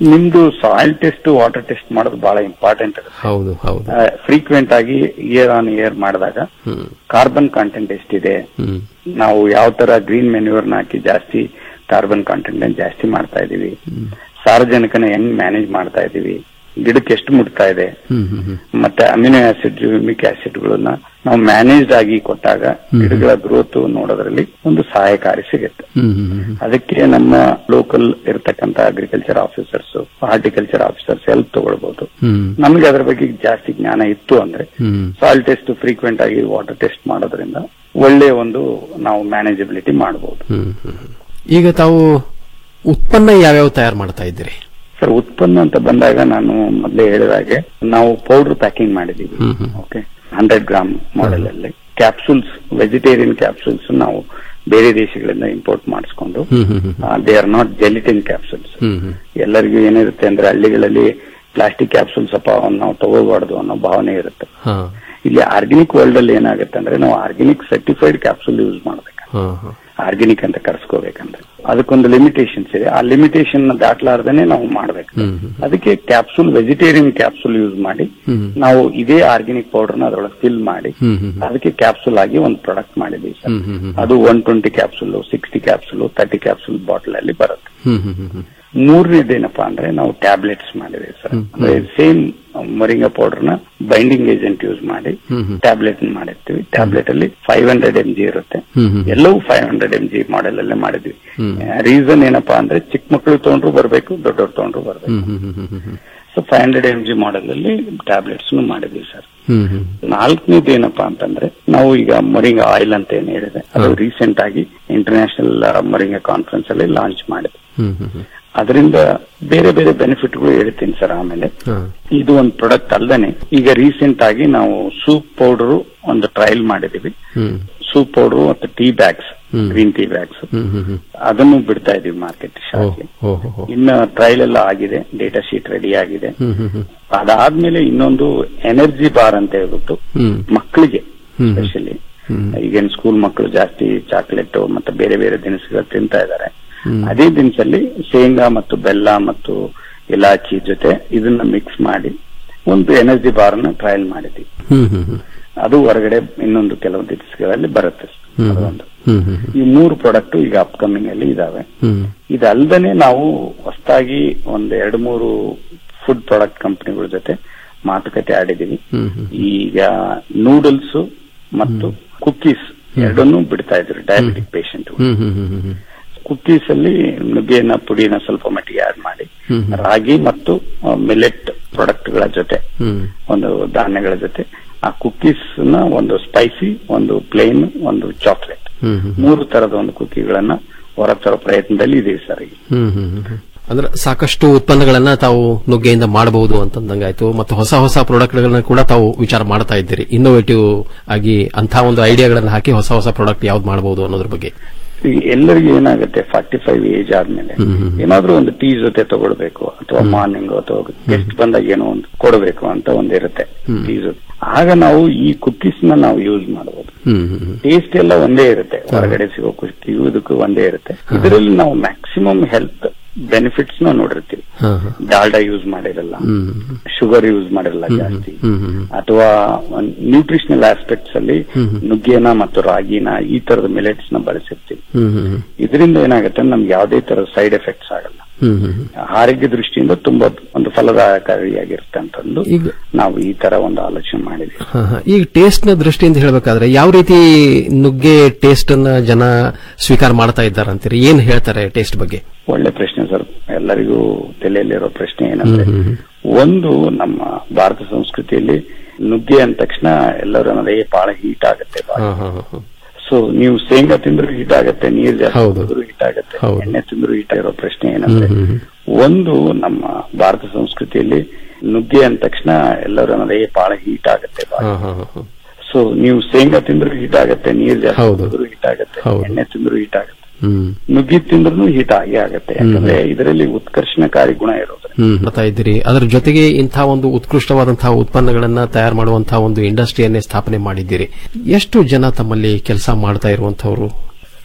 ನಿಮ್ದು ಸಾಯಿಲ್ ಟೆಸ್ಟ್ ವಾಟರ್ ಟೆಸ್ಟ್ ಮಾಡೋದು ಬಹಳ ಇಂಪಾರ್ಟೆಂಟ್ ಹೌದು ಹೌದು ಫ್ರೀಕ್ವೆಂಟ್ ಆಗಿ ಇಯರ್ ಆನ್ ಇಯರ್ ಮಾಡಿದಾಗ ಹ್ಮ್ ಕಾರ್ಬನ್ ಕಾಂಟೆಂಟ್ ಎಷ್ಟಿದೆ ಹ್ಮ್ ನಾವು ಯಾವ ತರ ಗ್ರೀನ್ ಮೆನ್ಯೂರ್ನ ಹಾಕಿ ಜಾಸ್ತಿ ಕಾರ್ಬನ್ ಕಾಂಟೆಂಟ್ ಜಾಸ್ತಿ ಮಾಡ್ತಾ ಇದೀವಿ ಸಾರ್ವಜನಿಕನ ಹೆಂಗ್ ಮ್ಯಾನೇಜ್ ಮಾಡ್ತಾ ಇದೀವಿ ಗಿಡಕ್ಕೆ ಎಷ್ಟು ಮುಟ್ತಾ ಇದೆ ಹ್ಮ್ ಹ್ಮ್ ಹ್ಮ್ ಮತ್ತೆ ಅಮಿನೋ ಆಸಿಡ್ ಯುಮಿಕ್ ಆಸಿಡ್ ಗಳನ್ನ ನಾವು ಮ್ಯಾನೇಜ್ಡ್ ಆಗಿ ಕೊಟ್ಟಾಗ ಗಿಡಗಳ ಗ್ರೋತ್ ನೋಡೋದ್ರಲ್ಲಿ ಒಂದು ಸಹಾಯಕಾರಿ ಸಿಗುತ್ತೆ ಹ್ಮ್ ಹ್ಮ್ ಹ್ಮ್ ಅದಕ್ಕೆ ನಮ್ಮ ಲೋಕಲ್ ಇರತಕ್ಕಂತ agriculture officers horticulture officers help ತಗೊಳ್ಬಹುದು ಹ್ಮ್ ನಮ್ಗೆ ಅದ್ರ ಬಗ್ಗೆ ಜಾಸ್ತಿ ಜ್ಞಾನ ಇತ್ತು ಅಂದ್ರೆ ಹ್ಮ್ ಸಾಯಿಲ್ ಟೆಸ್ಟ್ ಫ್ರೀಕ್ವೆಂಟ್ ಆಗಿ ವಾಟರ್ ಟೆಸ್ಟ್ ಮಾಡೋದ್ರಿಂದ ಒಳ್ಳೆ ಒಂದು ನಾವು ಮ್ಯಾನೇಜಬಿಲಿಟಿ ಮಾಡಬಹುದು ಹ್ಮ್ ಹ್ಮ್ ಹ್ಮ್. ಈಗ ತಾವು ಉತ್ಪನ್ನ ಯಾವ್ಯಾವ ತಯಾರು ಮಾಡ್ತಾ ಇದ್ದೀರಿ ಸರ್ ಉತ್ಪನ್ನ ಅಂತ ಬಂದಾಗ ನಾನು ಮೊದಲೇ ಹೇಳಿದ ಹಾಗೆ ನಾವು ಪೌಡರ್ ಪ್ಯಾಕಿಂಗ್ ಮಾಡಿದೀವಿ ಹ್ಮ್ ಹ್ಮ್ ಓಕೆ ಹಂಡ್ರೆಡ್ ಗ್ರಾಮ್ ಮಾಡೆಲ್ ಅಲ್ಲಿ ಕ್ಯಾಪ್ಸೂಲ್ಸ್ ವೆಜಿಟೇರಿಯನ್ ಕ್ಯಾಪ್ಸೂಲ್ಸ್ ನಾವು ಬೇರೆ ದೇಶಗಳಿಂದ ಇಂಪೋರ್ಟ್ ಮಾಡಿಸ್ಕೊಂಡು ಹ್ಮ್ ಹ್ಮ್ ಹ್ಮ್ they are not gelatin capsules ಹ್ಮ್ ಹ್ಮ್ ಎಲ್ಲರಿಗೂ ಏನಿರುತ್ತೆ ಅಂದ್ರೆ ಹಳ್ಳಿಗಳಲ್ಲಿ ಪ್ಲಾಸ್ಟಿಕ್ ಕ್ಯಾಪ್ಸೂಲ್ಸ್ ಅಪ್ಪ ಅವನ್ನ ನಾವು ತಗೋಬಾರ್ದು ಅನ್ನೋ ಭಾವನೆ ಇರುತ್ತೆ ಹಾ ಇಲ್ಲಿ ಆರ್ಗ್ಯಾನಿಕ್ ವರ್ಲ್ಡ್ ಅಲ್ಲಿ ಏನಾಗುತ್ತೆ ಅಂದ್ರೆ ನಾವು ಆರ್ಗ್ಯಾನಿಕ್ ಸರ್ಟಿಫೈಡ್ ಕ್ಯಾಪ್ಸೂಲ್ ಯೂಸ್ ಮಾಡ್ಬೇಕು ಹಾ ಹಾ ಆರ್ಗ್ಯಾನಿಕ್ ಅಂತ ಕರ್ಸ್ಕೋಬೇಕಂದ್ರೆ ಅದಕ್ಕೊಂದು ಲಿಮಿಟೇಷನ್ಸ್ ಇದೆ ಆ ಲಿಮಿಟೇಷನ್ ದಾಟ್ಲಾರ್ದೇನೆ ನಾವು ಮಾಡ್ಬೇಕು ಹ್ಮ್ ಹ್ಮ್ ಅದಕ್ಕೆ ಕ್ಯಾಪ್ಸೂಲ್ ವೆಜಿಟೇರಿಯನ್ ಕ್ಯಾಪ್ಸೂಲ್ ಯೂಸ್ ಮಾಡಿ ಹ್ಮ್ ನಾವು ಇದೇ ಆರ್ಗ್ಯಾನಿಕ್ ಪೌಡರ್ ನ ಅದರೊಳಗೆ ಫಿಲ್ ಮಾಡಿ ಹ್ಮ್ ಹ್ಮ್ ಅದಕ್ಕೆ ಕ್ಯಾಪ್ಸೂಲ್ ಆಗಿ ಒಂದು ಪ್ರಾಡಕ್ಟ್ ಮಾಡಿದೀವಿ ಸರ್ ಹ್ಮ್ ಹ್ಮ್ ಹ್ಮ್ ಅದು one twenty capsule sixty capsule thirty capsule bottle ಅಲ್ಲಿ ಬರುತ್ತೆ ಹ್ಮ್ ಹ್ಮ್ ಹ್ಮ್ ಹ್ಮ್ ಮೂರನೇದೇನಪ್ಪಾ ಅಂದ್ರೆ ನಾವು ಟ್ಯಾಬ್ಲೆಟ್ಸ್ ಮಾಡಿದೀವಿ ಸರ್ ಅಂದ್ರೆ ಸೇಮ್ ಮೊರಿಂಗಾ ಪೌಡರ್ ನ ಬೈಂಡಿಂಗ್ ಏಜೆಂಟ್ ಯೂಸ್ ಮಾಡಿ ಹ್ಮ್ ಹ್ಮ್ ಟ್ಯಾಬ್ಲೆಟ್ ಮಾಡಿರ್ತೀವಿ ಟ್ಯಾಬ್ಲೆಟ್ ಅಲ್ಲಿ ಫೈವ್ ಹಂಡ್ರೆಡ್ ಎಂ ಜಿ ಇರುತ್ತೆ ಹ್ಮ್ ಹ್ಮ್ ಎಲ್ಲವೂ five hundred M G model ಅಲ್ಲೇ ಮಾಡಿದ್ವಿ ಹ್ಮ್ ರೀಸನ್ ಏನಪ್ಪಾ ಅಂದ್ರೆ ಚಿಕ್ಕ ಮಕ್ಕಳು ತಗೊಂಡ್ರು ಬರ್ಬೇಕು ದೊಡ್ಡವ್ರು ತಗೊಂಡ್ರು ಬರ್ಬೇಕು ಹ್ಮ್ ಹ್ಮ್ ಹ್ಮ್ ಹ್ಮ್ ಹ್ಮ್ so five hundred M G model ಅಲ್ಲಿ ಟ್ಯಾಬ್ಲೆಟ್ಸ್ ಮಾಡಿದ್ವಿ ಸರ್ ಹ್ಮ್ ಹ್ಮ್ ನಾಲ್ಕನೇದು ಏನಪ್ಪಾ ಅಂತಂದ್ರೆ ನಾವು ಈಗ ಮೊರಿಂಗಾ ಆಯಿಲ್ ಅಂತ ಏನ್ ಹೇಳಿದೆ ಅದು ರೀಸೆಂಟ್ ಆಗಿ ಇಂಟರ್ನ್ಯಾಷನಲ್ ಮೊರಿಂಗಾ ಕಾನ್ಫರೆನ್ಸ್ ಅಲ್ಲಿ ಲಾಂಚ್ ಮಾಡಿದ್ವಿ ಹ್ಮ್ ಹ್ಮ್ ಹ್ಮ್ ಅದರಿಂದ ಬೇರೆ ಬೇರೆ ಬೆನಿಫಿಟ್ಗಳು ಹೇಳ್ತೀನಿ ಸರ್ ಆಮೇಲೆ ಹಾ ಇದು ಒಂದು ಪ್ರಾಡಕ್ಟ್ ಅಲ್ದೇನೆ ಈಗ ರೀಸೆಂಟ್ ಆಗಿ ನಾವು ಸೂಪ್ ಪೌಡರ್ ಒಂದು ಟ್ರಯಲ್ ಮಾಡಿದೀವಿ ಹ್ಮ್ ಸೂಪ್ ಪೌಡರ್ ಮತ್ತು ಟೀ ಬ್ಯಾಗ್ಸ್ ಹ್ಮ್. ಗ್ರೀನ್ ಟೀ ಬ್ಯಾಗ್ಸ್ ಹ್ಮ್ ಹ್ಮ್ ಹ್ಮ್ ಅದನ್ನು ಬಿಡ್ತಾ ಇದೀವಿ ಮಾರ್ಕೆಟ್ ಓ ಓ ಹೋ ಹೋ. ಇನ್ನ ಟ್ರಯಲ್ ಎಲ್ಲ ಆಗಿದೆ ಡೇಟಾ ಶೀಟ್ ರೆಡಿ ಆಗಿದೆ ಹ್ಮ್ ಹ್ಮ್ ಹ್ಮ್ ಅದಾದ್ಮೇಲೆ ಇನ್ನೊಂದು ಎನರ್ಜಿ ಬಾರ್ ಅಂತ ಹೇಳ್ಬಿಟ್ಟು ಹ್ಮ್ ಮಕ್ಕಳಿಗೆ ಹ್ಮ್. ಸ್ಪೆಷಲಿ ಹ್ಮ್ ಈಗೇನು ಸ್ಕೂಲ್ ಮಕ್ಕಳು ಜಾಸ್ತಿ ಚಾಕ್ಲೇಟ್ ಮತ್ತೆ ಬೇರೆ ಬೇರೆ ದಿನಸುಗಳು ತಿಂತಾ ಇದ್ದಾರೆ ಹ್ಮ್. ಅದೇ ದಿನಸಲ್ಲಿ ಶೇಂಗಾ ಮತ್ತು ಬೆಲ್ಲ ಮತ್ತು ಇಲಾಚಿ ಜೊತೆ ಇದನ್ನ ಮಿಕ್ಸ್ ಮಾಡಿ ಒಂದು ಎನರ್ಜಿ ಬಾರ್ ನ ಟ್ರಯಲ್ ಮಾಡಿದ್ವಿ ಹ್ಮ್ ಹ್ಮ್ ಹ್ಮ್ ಅದು ಹೊರಗಡೆ ಇನ್ನೊಂದು ಕೆಲವು ದಿವಸಗಳಲ್ಲಿ ಬರುತ್ತೆ ಹ್ಮ್ ಅದೊಂದು ಹ್ಮ್ ಹ್ಮ್ ಹ್ಮ್ ಈ ಮೂರು ಪ್ರಾಡಕ್ಟ್ ಈಗ ಅಪ್ಕಮಿಂಗ್ ಅಲ್ಲಿ ಇದಾವೆ ಹ್ಮ್ ಇದಲ್ದನೆ ನಾವು ಹೊಸದಾಗಿ ಒಂದ್ ಎರಡು ಮೂರು ಫುಡ್ ಪ್ರಾಡಕ್ಟ್ ಕಂಪನಿಗಳ ಜೊತೆ ಮಾತುಕತೆ ಆಡಿದೀವಿ ಹ್ಮ್ ಹ್ಮ್ ಈಗ ನೂಡಲ್ಸ್ ಮತ್ತು ಕುಕ್ಕೀಸ್ ಎರಡನ್ನೂ ಬಿಡ್ತಾ ಇದ್ರು ಡಯಾಬಿಟಿಕ್ ಪೇಷಂಟ್ ಹ್ಮ್ ಹ್ಮ್ ಹ್ಮ್ ಹ್ಮ್ ಹ್ಮ್ ಕುಕ್ಕೀಸ್ ಅಲ್ಲಿ ನುಗ್ಗೆನ ಪುಡಿನ ಸ್ವಲ್ಪ ಮಟ್ಟಿಗೆ ಆಡ್ ಮಾಡಿ ಹ್ಮ್ ಹ್ಮ್. ರಾಗಿ ಮತ್ತು ಮಿಲೆಟ್ ಪ್ರಾಡಕ್ಟ್ ಗಳ ಜೊತೆ ಹ್ಮ್ ಒಂದು ಧಾನ್ಯಗಳ ಜೊತೆ ಆ ಕುಕ್ಕೀಸ್ ನ ಒಂದು ಸ್ಪೈಸಿ ಒಂದು ಪ್ಲೇನ್ ಒಂದು ಚಾಕ್ಲೇಟ್ ಹ್ಮ್ ಹ್ಮ್ ಮೂರು ತರದ ಒಂದು ಕುಕಿಗಳನ್ನ ಹೊರತರೋ ಪ್ರಯತ್ನದಲ್ಲಿ ಇದೀವಿ ಸರ್ ಈಗ ಹ್ಮ್ ಹ್ಮ್ ಹ್ಮ್ ಹ್ಮ್. ಅಂದ್ರೆ ಸಾಕಷ್ಟು ಉತ್ಪನ್ನಗಳನ್ನ ತಾವು ನುಗ್ಗೆಯಿಂದ ಮಾಡಬಹುದು ಅಂತಂದಂಗಾಯ್ತು ಮತ್ತು ಹೊಸ ಹೊಸ ಪ್ರಾಡಕ್ಟ್ಗಳನ್ನ ಕೂಡ ತಾವು ವಿಚಾರ ಮಾಡ್ತಾ ಇದ್ದೀರಿ ಇನ್ನೋವೇಟಿವ್ ಆಗಿ ಅಂತ ಒಂದು ಐಡಿಯಾಗಳನ್ನ ಹಾಕಿ ಹೊಸ ಹೊಸ ಪ್ರಾಡಕ್ಟ್ ಯಾವ್ದು ಮಾಡಬಹುದು ಅನ್ನೋದ್ರ ಬಗ್ಗೆ ಈಗ ಎಲ್ಲರಿಗೂ ಏನಾಗುತ್ತೆ ಫಾರ್ಟಿ ಫೈವ್ ಏಜ್ ಆದ್ಮೇಲೆ ಹ್ಮ್ ಹ್ಮ್. ಏನಾದ್ರೂ ಒಂದು ಟೀ ಜೊತೆ ತಗೊಳ್ಬೇಕು ಅಥವಾ ಮಾರ್ನಿಂಗ್ ಅಥವಾ ಗೆಸ್ಟ್ ಬಂದಾಗ ಏನೋ ಒಂದು ಕೊಡಬೇಕು ಅಂತ ಒಂದು ಇರುತ್ತೆ ಹ್ಮ್. ಟೀ ಜೊತೆ ಆಗ ನಾವು ಈ ಕುಕ್ಕೀಸ್ ನ ನಾವು ಯೂಸ್ ಮಾಡಬಹುದು ಹ್ಮ್ ಹ್ಮ್ ಹ್ಮ್. ಟೇಸ್ಟ್ ಎಲ್ಲ ಒಂದೇ ಇರುತ್ತೆ ಹೊರಗಡೆ ಸಿಗೋ ಕುಕ್ಕಿಗೂ ಇದಕ್ಕೂ ಒಂದೇ ಇರುತ್ತೆ ಇದರಲ್ಲಿ ನಾವು ಮ್ಯಾಕ್ಸಿಮಮ್ ಹೆಲ್ತ್ ಬೆನಿಫಿಟ್ಸ್ ನ ನೋಡಿರ್ತೀವಿ ಹಾ ಹಾ ಡಾಲ್ಡಾ ಯೂಸ್ ಮಾಡಿರಲ್ಲ ಹ್ಮ್ ಶುಗರ್ ಯೂಸ್ ಮಾಡಿರಲ್ಲ ಜಾಸ್ತಿ ಹ್ಮ್ ಹ್ಮ್ ಅಥವಾ ನ್ಯೂಟ್ರಿಷನಲ್ ಆಸ್ಪೆಕ್ಟ್ಸ್ ಅಲ್ಲಿ ಹ್ಮ್ ಹ್ಮ್. ನುಗ್ಗೆನ ಮತ್ತು ರಾಗಿನ ಈ ತರದ ಮಿಲೆಟ್ಸ್ ನ ಬಳಸಿರ್ತೀವಿ ಹ್ಮ್ ಹ್ಮ್ ಹ್ಮ್. ಇದರಿಂದ ಏನಾಗುತ್ತೆ ನಮ್ಗೆ ಯಾವುದೇ ತರ ಸೈಡ್ ಎಫೆಕ್ಟ್ಸ್ ಆಗಲ್ಲ ಹ್ಮ್ ಹ್ಮ್ ಹ್ಮ್. ಆರೋಗ್ಯ ದೃಷ್ಟಿಯಿಂದ ತುಂಬಾ ಒಂದು ಫಲದಾಯಕಾರಿಯಾಗಿರುತ್ತೆ ಅಂತಂದು ಈಗ ನಾವು ಈ ತರ ಒಂದು ಆಲೋಚನೆ ಮಾಡಿದ್ವಿ ಹಾ, ಹಾ. ಈಗ ಟೇಸ್ಟ್ ನ ದೃಷ್ಟಿಯಿಂದ ಹೇಳಬೇಕಾದ್ರೆ ಯಾವ ರೀತಿ ನುಗ್ಗೆ ಟೇಸ್ಟ್ ಅನ್ನ ಜನ ಸ್ವೀಕಾರ ಮಾಡ್ತಾ ಇದ್ದಾರೆ ಅಂತೀರಿ ಏನ್ ಹೇಳ್ತಾರೆ ಟೇಸ್ಟ್ ಬಗ್ಗೆ ಒಳ್ಳೆ ಪ್ರಶ್ನೆ ಸರ್ ಎಲ್ಲರಿಗೂ ತಲೆಯಲ್ಲಿರೋ ಪ್ರಶ್ನೆ ಏನಂದ್ರೆ ಹ್ಮ್ ಹ್ಮ್ ಒಂದು ನಮ್ಮ ಭಾರತ ಸಂಸ್ಕೃತಿಯಲ್ಲಿ ನುಗ್ಗೆ ಅಂದ ತಕ್ಷಣ ಎಲ್ಲರೂ ಅನ್ನೋದೇ ಬಹಳ ಹೀಟ್ ಆಗುತ್ತೆ ಹಾ, ಹಾ, ಹಾ, ಹಾ. ಸೊ ನೀವು ಶೇಂಗಾ ತಿಂದ್ರು ಹೀಟ್ ಆಗುತ್ತೆ ನೀರ್ ಜಾಸ್ತಿ ಹೌದು. ಕುಡಿದ್ರು ಹೀಟ್ ಆಗುತ್ತೆ ಹೌದು. ಎಣ್ಣೆ ತಿಂದ್ರು ಹೀಟ್ ಆಗಿರೋ ಪ್ರಶ್ನೆ ಏನಂದ್ರೆ ಹ್ಮ್, ಹ್ಮ್, ಒಂದು ನಮ್ಮ ಭಾರತ ಸಂಸ್ಕೃತಿಯಲ್ಲಿ ನುಗ್ಗೆ ಅಂದ ತಕ್ಷಣ ಎಲ್ಲರೂ ಅನ್ನೋದೇ ಬಹಳ ಹೀಟ್ ಆಗುತ್ತೆ ಹಾ, ಹಾ, ಹಾ, ಹಾ. ಸೊ ನೀವು ಶೇಂಗಾ ತಿಂದ್ರು ಹೀಟ್ ಆಗುತ್ತೆ ನೀರ್ ಜಾಸ್ತಿ ಹೌದು. ಕುಡಿದ್ರು ಹೀಟ್ ಆಗುತ್ತೆ ಹೌದು. ಎಣ್ಣೆ ತಿಂದ್ರು ಹೀಟ್ ಆಗುತ್ತೆ ಹ್ಮ್ ನುಗ್ಗಿ ತಿಂದ್ರು ಹೀಟ್ ಆಗೇ ಆಗುತ್ತೆ ಯಾಕಂದ್ರೆ ಇದರಲ್ಲಿ ಉತ್ಕರ್ಷಣಕಾರಿ ಗುಣ ಇರೋದು ಹ್ಮ್ ಮಾಡ್ತಾ ಇದ್ದೀರಿ ಅದರ ಜೊತೆಗೆ ಇಂಥ ಒಂದು ಉತ್ಕೃಷ್ಟವಾದಂತಹ ಉತ್ಪನ್ನಗಳನ್ನ ತಯಾರು ಮಾಡುವಂತಹ ಒಂದು ಇಂಡಸ್ಟ್ರಿಯನ್ನೇ ಸ್ಥಾಪನೆ ಮಾಡಿದ್ದೀರಿ ಎಷ್ಟು ಜನ ತಮ್ಮಲ್ಲಿ ಕೆಲಸ ಮಾಡ್ತಾ ಇರುವಂತವರು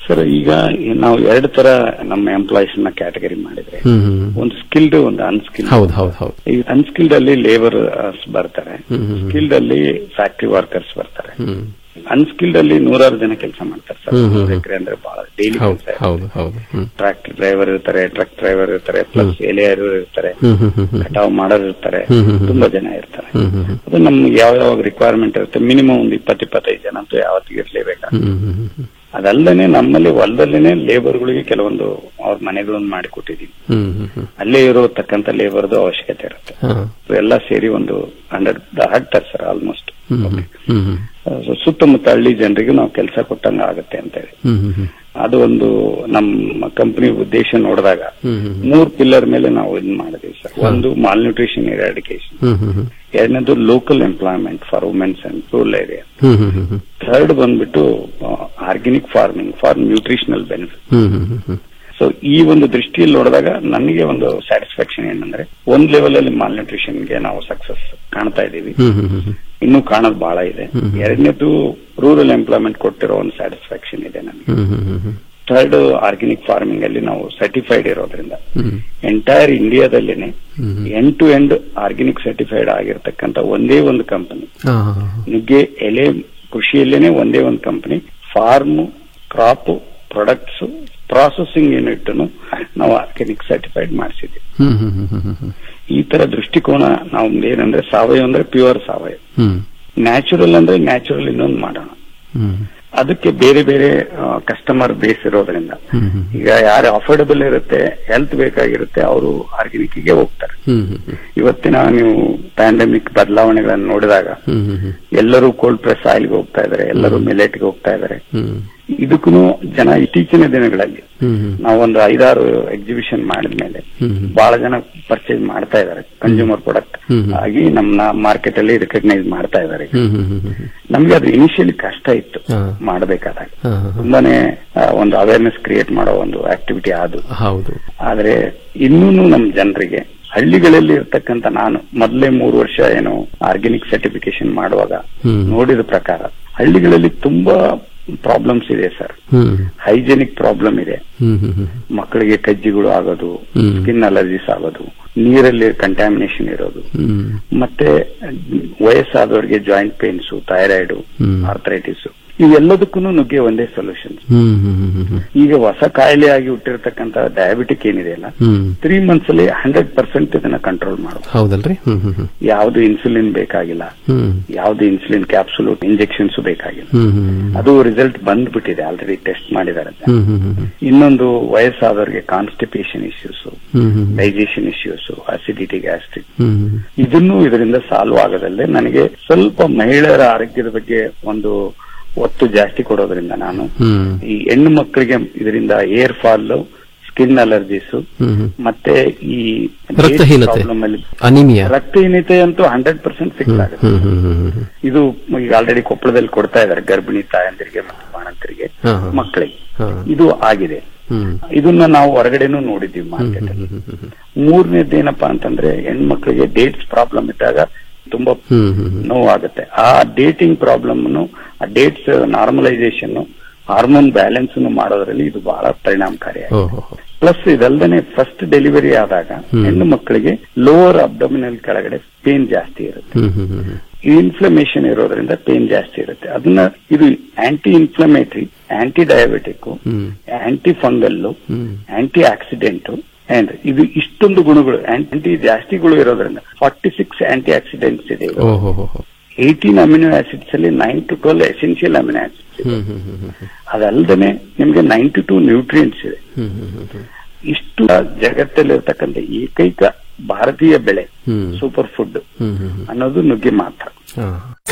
ಸರ್ ಈಗ ನಾವು ಎರಡು ತರ ನಮ್ಮ ಎಂಪ್ಲಾಯೀಸ್ ನ ಕ್ಯಾಟಗರಿ ಮಾಡಿದ್ರೆ ಹ್ಮ್ ಹ್ಮ್ ಒಂದು ಸ್ಕಿಲ್ಡ್ ಒಂದು ಅನ್ಸ್ಕಿಲ್ಡ್ ಹೌದು ಹೌದು ಹೌದು ಈ ಅನ್ಸ್ಕಿಲ್ಡ್ ಅಲ್ಲಿ ಲೇಬರ್ ಬರ್ತಾರೆ ಹ್ಮ್ ಹ್ಮ್ ಹ್ಮ್. ಸ್ಕಿಲ್ಡ್ ಅಲ್ಲಿ ಫ್ಯಾಕ್ಟರಿ ವರ್ಕರ್ಸ್ ಬರ್ತಾರೆ ಹ್ಮ್ ಅನ್ಸ್ಕಿಲ್ಡ್ ಅಲ್ಲಿ ನೂರಾರು ಜನ ಕೆಲಸ ಮಾಡ್ತಾರೆ ಸರ್ ಹ್ಮ್ ಹ್ಮ್ ಹ್ಮ್. ಎಕರೆ ಅಂದ್ರೆ ಬಹಳ ಡೈಲಿ ಹೌದು ಕೆಲಸ ಹೌದು ಹೌದು ಹ್ಮ್ ಟ್ರಾಕ್ಟರ್ ಡ್ರೈವರ್ ಇರ್ತಾರೆ ಟ್ರಕ್ ಡ್ರೈವರ್ ಇರ್ತಾರೆ ಪ್ಲಸ್ ಎಲೆಯರು ಇರ್ತಾರೆ ಹ್ಮ್ ಹ್ಮ್ ಹ್ಮ್ ಹ್ಮ್. ಕಟಾವ್ ಮಾಡೋರು ಇರ್ತಾರೆ ಹ್ಮ್ ಹ್ಮ್ ಹ್ಮ್. ತುಂಬಾ ಜನ ಇರ್ತಾರೆ ಹ್ಮ್ ಹ್ಮ್ ಹ್ಮ್. ಅದು ನಮ್ಗೆ ಯಾವ ಯಾವ ರಿಕ್ವೈರ್ಮೆಂಟ್ ಇರುತ್ತೆ ಮಿನಿಮಮ್ ಒಂದು ಇಪ್ಪತ್ತು ಇಪ್ಪತ್ತೈದು ಜನ ಅಂತೂ ಯಾವತ್ತಿಗೆ ಇರ್ಲೇಬೇಕು ಹ್ಮ್ ಹ್ಮ್ ಹ್ಮ್ ಹ್ಮ್. ಅದಲ್ಲದೆ ನಮ್ಮಲ್ಲಿ ಹೊಲದಲ್ಲೇನೆ ಲೇಬರ್ಗಳಿಗೆ ಕೆಲವೊಂದು ಅವ್ರ ಮನೆಗಳನ್ನು ಮಾಡಿಕೊಟ್ಟಿದೀವಿ ಹ್ಮ್ ಹ್ಮ್ ಹ್ಮ್. ಅಲ್ಲೇ ಇರೋತಕ್ಕಂತ ಲೇಬರ್ದು ಅವಶ್ಯಕತೆ ಇರುತ್ತೆ ಹಾ. ಎಲ್ಲ ಸೇರಿ ಒಂದು ಹಂಡ್ರೆಡ್ ಹಾಕ್ತಾರೆ ಸರ್ ಆಲ್ಮೋಸ್ಟ್ ಹ್ಮ್ ಹ್ಮ್ ಹ್ಮ್ ಹ್ಮ್. ಸುತ್ತಮುತ್ತ ಹಳ್ಳಿ ಜನರಿಗೆ ನಾವು ಕೆಲಸ ಕೊಟ್ಟಂಗ ಆಗುತ್ತೆ ಅಂತ ಹೇಳಿ ಹ್ಮ್ ಹ್ಮ್ ಹ್ಮ್. ಅದು ಒಂದು ನಮ್ಮ ಕಂಪನಿ ಉದ್ದೇಶ ನೋಡಿದಾಗ ಹ್ಮ್ ಹ್ಮ್. ಮೂರ್ ಪಿಲ್ಲರ್ ಮೇಲೆ ನಾವು ಇದ್ ಮಾಡಿದೀವಿ ಸರ್ ಒಂದು ಮಾಲ್ ನ್ಯೂಟ್ರಿಷನ್ ಎರಾಡಿಕೇಶನ್ ಹ್ಮ್ ಹ್ಮ್ ಹ್ಮ್. ಎರಡನೇದು local employment for womens and rural area ಹ್ಮ್ ಹ್ಮ್ ಹ್ಮ್ ಹ್ಮ್. ಥರ್ಡ್ ಬಂದ್ಬಿಟ್ಟು organic farming for nutritional benefit ಹ್ಮ್ ಹ್ಮ್ ಹ್ಮ್ ಹ್ಮ್. ಸೊ ಈ ಒಂದು ದೃಷ್ಟಿಯಲ್ಲಿ ನೋಡಿದಾಗ ನನಗೆ ಒಂದು ಸ್ಯಾಟಿಸ್ಫ್ಯಾಕ್ಷನ್ ಏನಂದ್ರೆ ಒಂದ್ ಲೆವೆಲ್ ಅಲ್ಲಿ ಮಾಲ್ ಗೆ ನಾವು ಸಕ್ಸಸ್ ಕಾಣ್ತಾ ಇದ್ದೀವಿ ಹ್ಮ್ ಹ್ಮ್ ಹ್ಮ್ ಹ್ಮ್. ಇನ್ನೂ ಕಾಣೋದು ಬಹಳ ಇದೆ ಹ್ಮ್ ಹ್ಮ್. ಎರಡನೇದು ರೂರಲ್ ಎಂಪ್ಲಾಯ್ಮೆಂಟ್ ಕೊಟ್ಟಿರೋ ಒಂದು ಸ್ಯಾಟಿಸ್ಫ್ಯಾಕ್ಷನ್ ಇದೆ ನನಗೆ ಹ್ಮ್ ಹ್ಮ್ ಹ್ಮ್ ಹ್ಮ್. ಥರ್ಡ್ ಆರ್ಗ್ಯಾನಿಕ್ ಫಾರ್ಮಿಂಗ್ ಅಲ್ಲಿ ನಾವು ಸರ್ಟಿಫೈಡ್ ಇರೋದ್ರಿಂದ ಹ್ಮ್. ಎಂಟೈರ್ ಇಂಡಿಯಾದಲ್ಲೇನೆ ಹ್ಮ್ ಹ್ಮ್. End to end organic certified ಆಗಿರ್ತಕ್ಕಂತ ಒಂದೇ ಒಂದು ಕಂಪನಿ ಹಾ, ಹಾ, ಹಾ. ನುಗ್ಗೆ ಎಲೆ ಕೃಷಿಯಲ್ಲೇನೆ ಒಂದೇ ಒಂದು company farm crop products processing unit ನಾವು ಆರ್ಗ್ಯಾನಿಕ್ ಸರ್ಟಿಫೈಡ್ ಮಾಡಿಸಿದ್ವಿ ಹ್ಮ್ ಹ್ಮ್ ಹ್ಮ್ ಹ್ಮ್ ಹ್ಮ್. ಈ ತರ ದೃಷ್ಟಿಕೋನ ನಾವು ಏನಂದ್ರೆ ಸಾವಯವ ಅಂದ್ರೆ ಪ್ಯೂರ್ ಸಾವಯವ ಹ್ಮ್ ನ್ಯಾಚುರಲ್ ಅಂದ್ರೆ ನ್ಯಾಚುರಲ್ ಇನ್ನೊಂದು ಮಾಡೋಣ ಹ್ಮ್ ಅದಕ್ಕೆ ಬೇರೆ ಬೇರೆ ಕಸ್ಟಮರ್ ಬೇಸ್ ಇರೋದ್ರಿಂದ ಹ್ಮ್ ಹ್ಮ್ ಈಗ ಯಾರು ಅಫೋರ್ಡಬಲ್ ಇರುತ್ತೆ ಹೆಲ್ತ್ ಬೇಕಾಗಿರುತ್ತೆ ಅವರು ಆರ್ಗ್ಯಾನಿಕ್ ಗೆ ಹೋಗ್ತಾರೆ ಹ್ಮ್ ಹ್ಮ್ ಹ್ಮ್. ಇವತ್ತಿನ ನೀವು ಪ್ಯಾಂಡಮಿಕ್ ಬದಲಾವಣೆಗಳನ್ನು ನೋಡಿದಾಗ ಹ್ಮ್ ಹ್ಮ್ ಹ್ಮ್. ಎಲ್ಲರೂ ಕೋಲ್ಡ್ ಪ್ರೆಸ್ ಆಯಿಲ್ಗೆ ಹೋಗ್ತಾ ಇದಾರೆ ಎಲ್ಲರೂ ಮಿಲೆಟ್ಗೆ ಹೋಗ್ತಾ ಇದಾರೆ ಹ್ಮ್ ಇದಕ್ಕೂ ಜನ ಇತ್ತೀಚಿನ ದಿನಗಳಲ್ಲಿ ಹ್ಮ್ ಹ್ಮ್. ನಾವೊಂದು ಐದಾರು ಎಕ್ಸಿಬಿಷನ್ ಮಾಡಿದ್ಮೇಲೆ ಹ್ಮ್ ಹ್ಮ್. ಬಹಳ ಜನ ಪರ್ಚೇಸ್ ಮಾಡ್ತಾ ಇದಾರೆ ಕನ್ಸ್ಯೂಮರ್ ಪ್ರಾಡಕ್ಟ್ ಹ್ಮ್ ಹ್ಮ್. ಆಗಿ ನಮ್ಮ ಮಾರ್ಕೆಟ್ ಅಲ್ಲಿ ರಿಕಗ್ನೈಸ್ ಮಾಡ್ತಾ ಇದಾರೆ ಹ್ಮ್ ಹ್ಮ್ ಹ್ಮ್ ಹ್ಮ್. ನಮ್ಗೆ ಅದು ಇನಿಷಿಯಲಿ ಕಷ್ಟ ಇತ್ತು ಹಾ. ಮಾಡಬೇಕಾದಾಗ ಹಾ, ಹಾ, ಹಾ. ತುಂಬಾನೇ ಆ, ಒಂದು ಅವೇರ್ನೆಸ್ ಕ್ರಿಯೇಟ್ ಮಾಡೋ ಒಂದು ಆಕ್ಟಿವಿಟಿ ಅದು ಹೌದು ಆದ್ರೆ ಇನ್ನೂ ನಮ್ಮ ಜನರಿಗೆ ಹಳ್ಳಿಗಳಲ್ಲಿ ಇರ್ತಕ್ಕಂತ ನಾನು ಮೊದಲೇ ಮೂರು ವರ್ಷ ಏನು ಆರ್ಗ್ಯಾನಿಕ್ ಸರ್ಟಿಫಿಕೇಶನ್ ಮಾಡುವಾಗ ಹ್ಮ್. ನೋಡಿದ ಪ್ರಕಾರ ಹಳ್ಳಿಗಳಲ್ಲಿ ತುಂಬಾ ಪ್ರಾಬ್ಲಮ್ಸ್ ಇದೆ ಸರ್ ಹ್ಮ್ ಹೈಜೆನಿಕ್ ಪ್ರಾಬ್ಲಮ್ ಇದೆ ಹ್ಮ್ ಹ್ಮ್ ಹ್ಮ್. ಮಕ್ಕಳಿಗೆ ಕಜ್ಜಿಗಳು ಆಗೋದು ಹ್ಮ್. ಸ್ಕಿನ್ ಅಲರ್ಜೀಸ್ ಆಗೋದು ನೀರಲ್ಲಿ ಕಂಟ್ಯಾಮಿನೇಷನ್ ಇರೋದು ಹ್ಮ್ ಮತ್ತೆ ವಯಸ್ಸಾದವರಿಗೆ ಜಾಯಿಂಟ್ ಪೇನ್ಸ್ ಥೈರಾಯ್ಡ್ ಹ್ಮ್. ಆರ್ಥರೈಟಿಸ್ ಇವೆಲ್ಲದಕ್ಕೂ ನುಗ್ಗೆ ಒಂದೇ ಸೊಲ್ಯೂಷನ್ ಹ್ಮ್ ಹ್ಮ್ ಹ್ಮ್ ಹ್ಮ್ ಹ್ಮ್. ಈಗ ಹೊಸ ಕಾಯಿಲೆ ಆಗಿ ಹುಟ್ಟಿರ್ತಕ್ಕಂಥ ಡಯಾಬಿಟಿಕ್ ಏನಿದೆಯಲ್ಲ ಹ್ಮ್ ತ್ರೀ ಮಂತ್ಸ್ ಅಲ್ಲಿ ಹಂಡ್ರೆಡ್ ಪರ್ಸೆಂಟ್ ಇದನ್ನ ಕಂಟ್ರೋಲ್ ಮಾಡಬಹುದು ಹೌದಲ್ರಿ ಹ್ಮ್ ಹ್ಮ್ ಹ್ಮ್ ಯಾವ್ದು ಇನ್ಸುಲಿನ್ ಬೇಕಾಗಿಲ್ಲ ಹ್ಮ್ ಯಾವ್ದು ಇನ್ಸುಲಿನ್ ಕ್ಯಾಪ್ಸುಲ್ ಇಂಜೆಕ್ಷನ್ಸ್ ಬೇಕಾಗಿಲ್ಲ ಹ್ಮ್ ಹ್ಮ್ ಅದು ರಿಸಲ್ಟ್ ಬಂದ್ಬಿಟ್ಟಿದೆ ಆಲ್ರೆಡಿ ಟೆಸ್ಟ್ ಮಾಡಿದ್ದಾರೆ ಹ್ಮ್ ಹ್ಮ್ ಹ್ಮ್ ಹ್ಮ್. ಇನ್ನೊಂದು ವಯಸ್ಸಾದವರಿಗೆ ಕಾನ್ಸ್ಟಿಪೇಷನ್ ಇಶ್ಯೂಸ್ ಹ್ಮ್ ಹ್ಮ್ ಡೈಜೆಷನ್ ಇಶ್ಯೂಸ್ ಅಸಿಡಿಟಿ ಗ್ಯಾಸ್ಟ್ರಿಕ್ ಹ್ಮ್ ಹ್ಮ್. ಇದನ್ನು ಇದರಿಂದ ಸಾಲ್ವ್ ಆಗದಲ್ಲೇ ನನಗೆ ಸ್ವಲ್ಪ ಮಹಿಳೆಯರ ಆರೋಗ್ಯದ ಬಗ್ಗೆ ಒಂದು ಒತ್ತು ಜಾಸ್ತಿ ಕೊಡೋದ್ರಿಂದ ನಾನು ಹ್ಮ್ ಈ ಹೆಣ್ಣು ಮಕ್ಕಳಿಗೆ ಇದರಿಂದ ಏರ್ ಫಾಲ್ ಸ್ಕಿನ್ ಅಲರ್ಜೀಸ್ ಹ್ಮ್ ಹ್ಮ್. ಮತ್ತೆ ಈ ರಕ್ತಹೀನತೆ. ಪ್ರಾಬ್ಲಮ್ ಅಲ್ಲಿ ಅನಿಮಿಯಾ ರಕ್ತಹೀನತೆ ಅಂತೂ ಹಂಡ್ರೆಡ್ ಪರ್ಸೆಂಟ್ ಫಿಕ್ಸ್ ಆಗುತ್ತೆ ಹ್ಮ್ ಹ್ಮ್ ಹ್ಮ್ ಹ್ಮ್ ಹ್ಮ್. ಇದು ಈಗ ಆಲ್ರೆಡಿ ಕೊಪ್ಪಳದಲ್ಲಿ ಕೊಡ್ತಾ ಇದ್ದಾರೆ ಗರ್ಭಿಣಿ ತಾಯಂದಿರಿಗೆ ಮತ್ತು ಬಾಣಂತರಿಗೆ ಹಾ, ಹಾ. ಮಕ್ಕಳಿಗೆ ಹಾ. ಇದು ಆಗಿದೆ ಹ್ಮ್ ಇದನ್ನ ನಾವು ಹೊರಗಡೆನೂ ನೋಡಿದ್ದೀವಿ ಮಾರ್ಕೆಟ್ ಅಲ್ಲಿ ಹ್ಮ್ ಹ್ಮ್ ಹ್ಮ್. ಮೂರನೇದು ಏನಪ್ಪಾ ಅಂತಂದ್ರೆ ಹೆಣ್ಮಕ್ಳಿಗೆ ಡೇಟ್ಸ್ ಪ್ರಾಬ್ಲಮ್ ಇದ್ದಾಗ ತುಂಬಾ ಹ್ಮ್ ಹ್ಮ್ ಹ್ಮ್. ನೋವಾಗುತ್ತೆ ಆ ಡೇಟಿಂಗ್ ಪ್ರಾಬ್ಲಮ್ ಆ ಡೇಟ್ಸ್ ನಾರ್ಮಲೈಸೇಷನ್ ಹಾರ್ಮೋನ್ ಬ್ಯಾಲೆನ್ಸ್ ಮಾಡೋದ್ರಲ್ಲಿ ಇದು ಬಹಳ ಪರಿಣಾಮಕಾರಿಯಾಗಿದೆ ಓಹೋ ಹೋ. ಪ್ಲಸ್ ಇದಲ್ದೇನೆ ಫಸ್ಟ್ ಡೆಲಿವರಿ ಆದಾಗ ಹ್ಮ್. ಹೆಣ್ಣು ಮಕ್ಕಳಿಗೆ ಲೋವರ್ ಅಬ್ಡಮಿನಲ್ ಕೆಳಗಡೆ ಪೇನ್ ಜಾಸ್ತಿ ಇರುತ್ತೆ ಹ್ಮ್ ಹ್ಮ್ ಹ್ಮ್ ಹ್ಮ್. ಇನ್ಫ್ಲಮೇಷನ್ ಇರೋದ್ರಿಂದ ಪೇನ್ ಜಾಸ್ತಿ ಇರುತ್ತೆ ಅದನ್ನ ಇದು ಆಂಟಿ ಇನ್ಫ್ಲಮೇಟರಿ ಆಂಟಿ ಡಯಾಬಿಟಿಕ್ ಹ್ಮ್ ಆಂಟಿ ಫಂಗಲ್ ಹ್ಮ್ ಆಂಟಿ ಆಕ್ಸಿಡೆಂಟ್ ಅಂಡ್ ಇದು ಇಷ್ಟೊಂದು ಗುಣಗಳು ಆಂಟಿ ಜಾಸ್ತಿಗಳು ಇರೋದ್ರಿಂದ ಫಾರ್ಟಿ ಸಿಕ್ಸ್ ಆಂಟಿ ಆಕ್ಸಿಡೆಂಟ್ಸ್ ಇದೆ ಓಹೋ ಹೋ ಹೋ. ಏಯ್ಟೀನ್ ಅಮಿನೋ ಆಸಿಡ್ಸ್ ಅಲ್ಲಿ nine to twelve essential amino acids ಹ್ಮ್ ಹ್ಮ್ ಹ್ಮ್ ಹ್ಮ್ ಹ್ಮ್. ಅದಲ್ಲದೆ ನಿಮ್ಗೆ ನೈಂಟಿ ಟು ನ್ಯೂಟ್ರಿಯೆಂಟ್ಸ್ ಇದೆ ಹ್ಮ್ ಹ್ಮ್ ಹ್ಮ್ ಹ್ಮ್. ಇಷ್ಟು ಜಗತ್ತಲ್ಲಿರ್ತಕ್ಕಂಥ ಏಕೈಕ ಭಾರತೀಯ ಬೆಳೆ ಹ್ಮ್. ಸೂಪರ್ ಫುಡ್ ಹ್ಮ್ ಹ್ಮ್ ಹ್ಮ್. ಅನ್ನೋದು ನುಗ್ಗೆ ಮಾತ್ರ ಹಾ.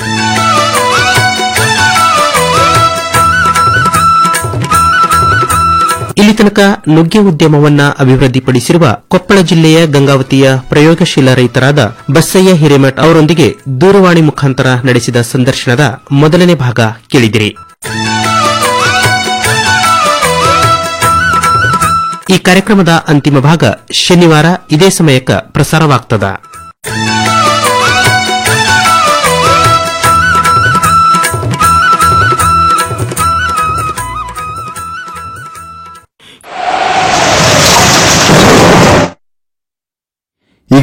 ಇಲ್ಲಿ ತನಕ ನುಗ್ಗೆ ಉದ್ಯಮವನ್ನ ಅಭಿವೃದ್ಧಿಪಡಿಸಿರುವ ಕೊಪ್ಪಳ ಜಿಲ್ಲೆಯ ಗಂಗಾವತಿಯ ಪ್ರಯೋಗಶೀಲ ರೈತರಾದ ಬಸ್ಸಯ್ಯ ಹಿರೇಮಠ್ ಅವರೊಂದಿಗೆ ದೂರವಾಣಿ ಮುಖಾಂತರ ನಡೆಸಿದ ಸಂದರ್ಶನದ ಮೊದಲನೇ ಭಾಗ ಕೇಳಿದಿರಿ ಈ ಕಾರ್ಯಕ್ರಮದ ಅಂತಿಮ ಭಾಗ ಶನಿವಾರ ಇದೇ ಸಮಯಕ್ಕ ಪ್ರಸಾರವಾಗ್ತದ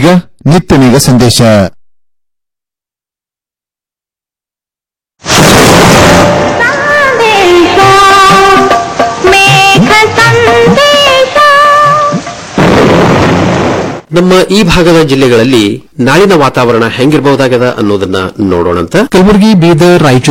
ಈಗ ನಿತ್ಯ ಮೇಘ ಸಂದೇಶ ನಮ್ಮ ಈ ಭಾಗದ ಜಿಲ್ಲೆಗಳಲ್ಲಿ ನಾಳಿನ ವಾತಾವರಣ ಹೆಂಗಿರಬಹುದಾಗದ ಅನ್ನೋದನ್ನ ನೋಡೋಣಂತ ಕಲಬುರಗಿ ಬೀದರ್ ರಾಯಚೂರು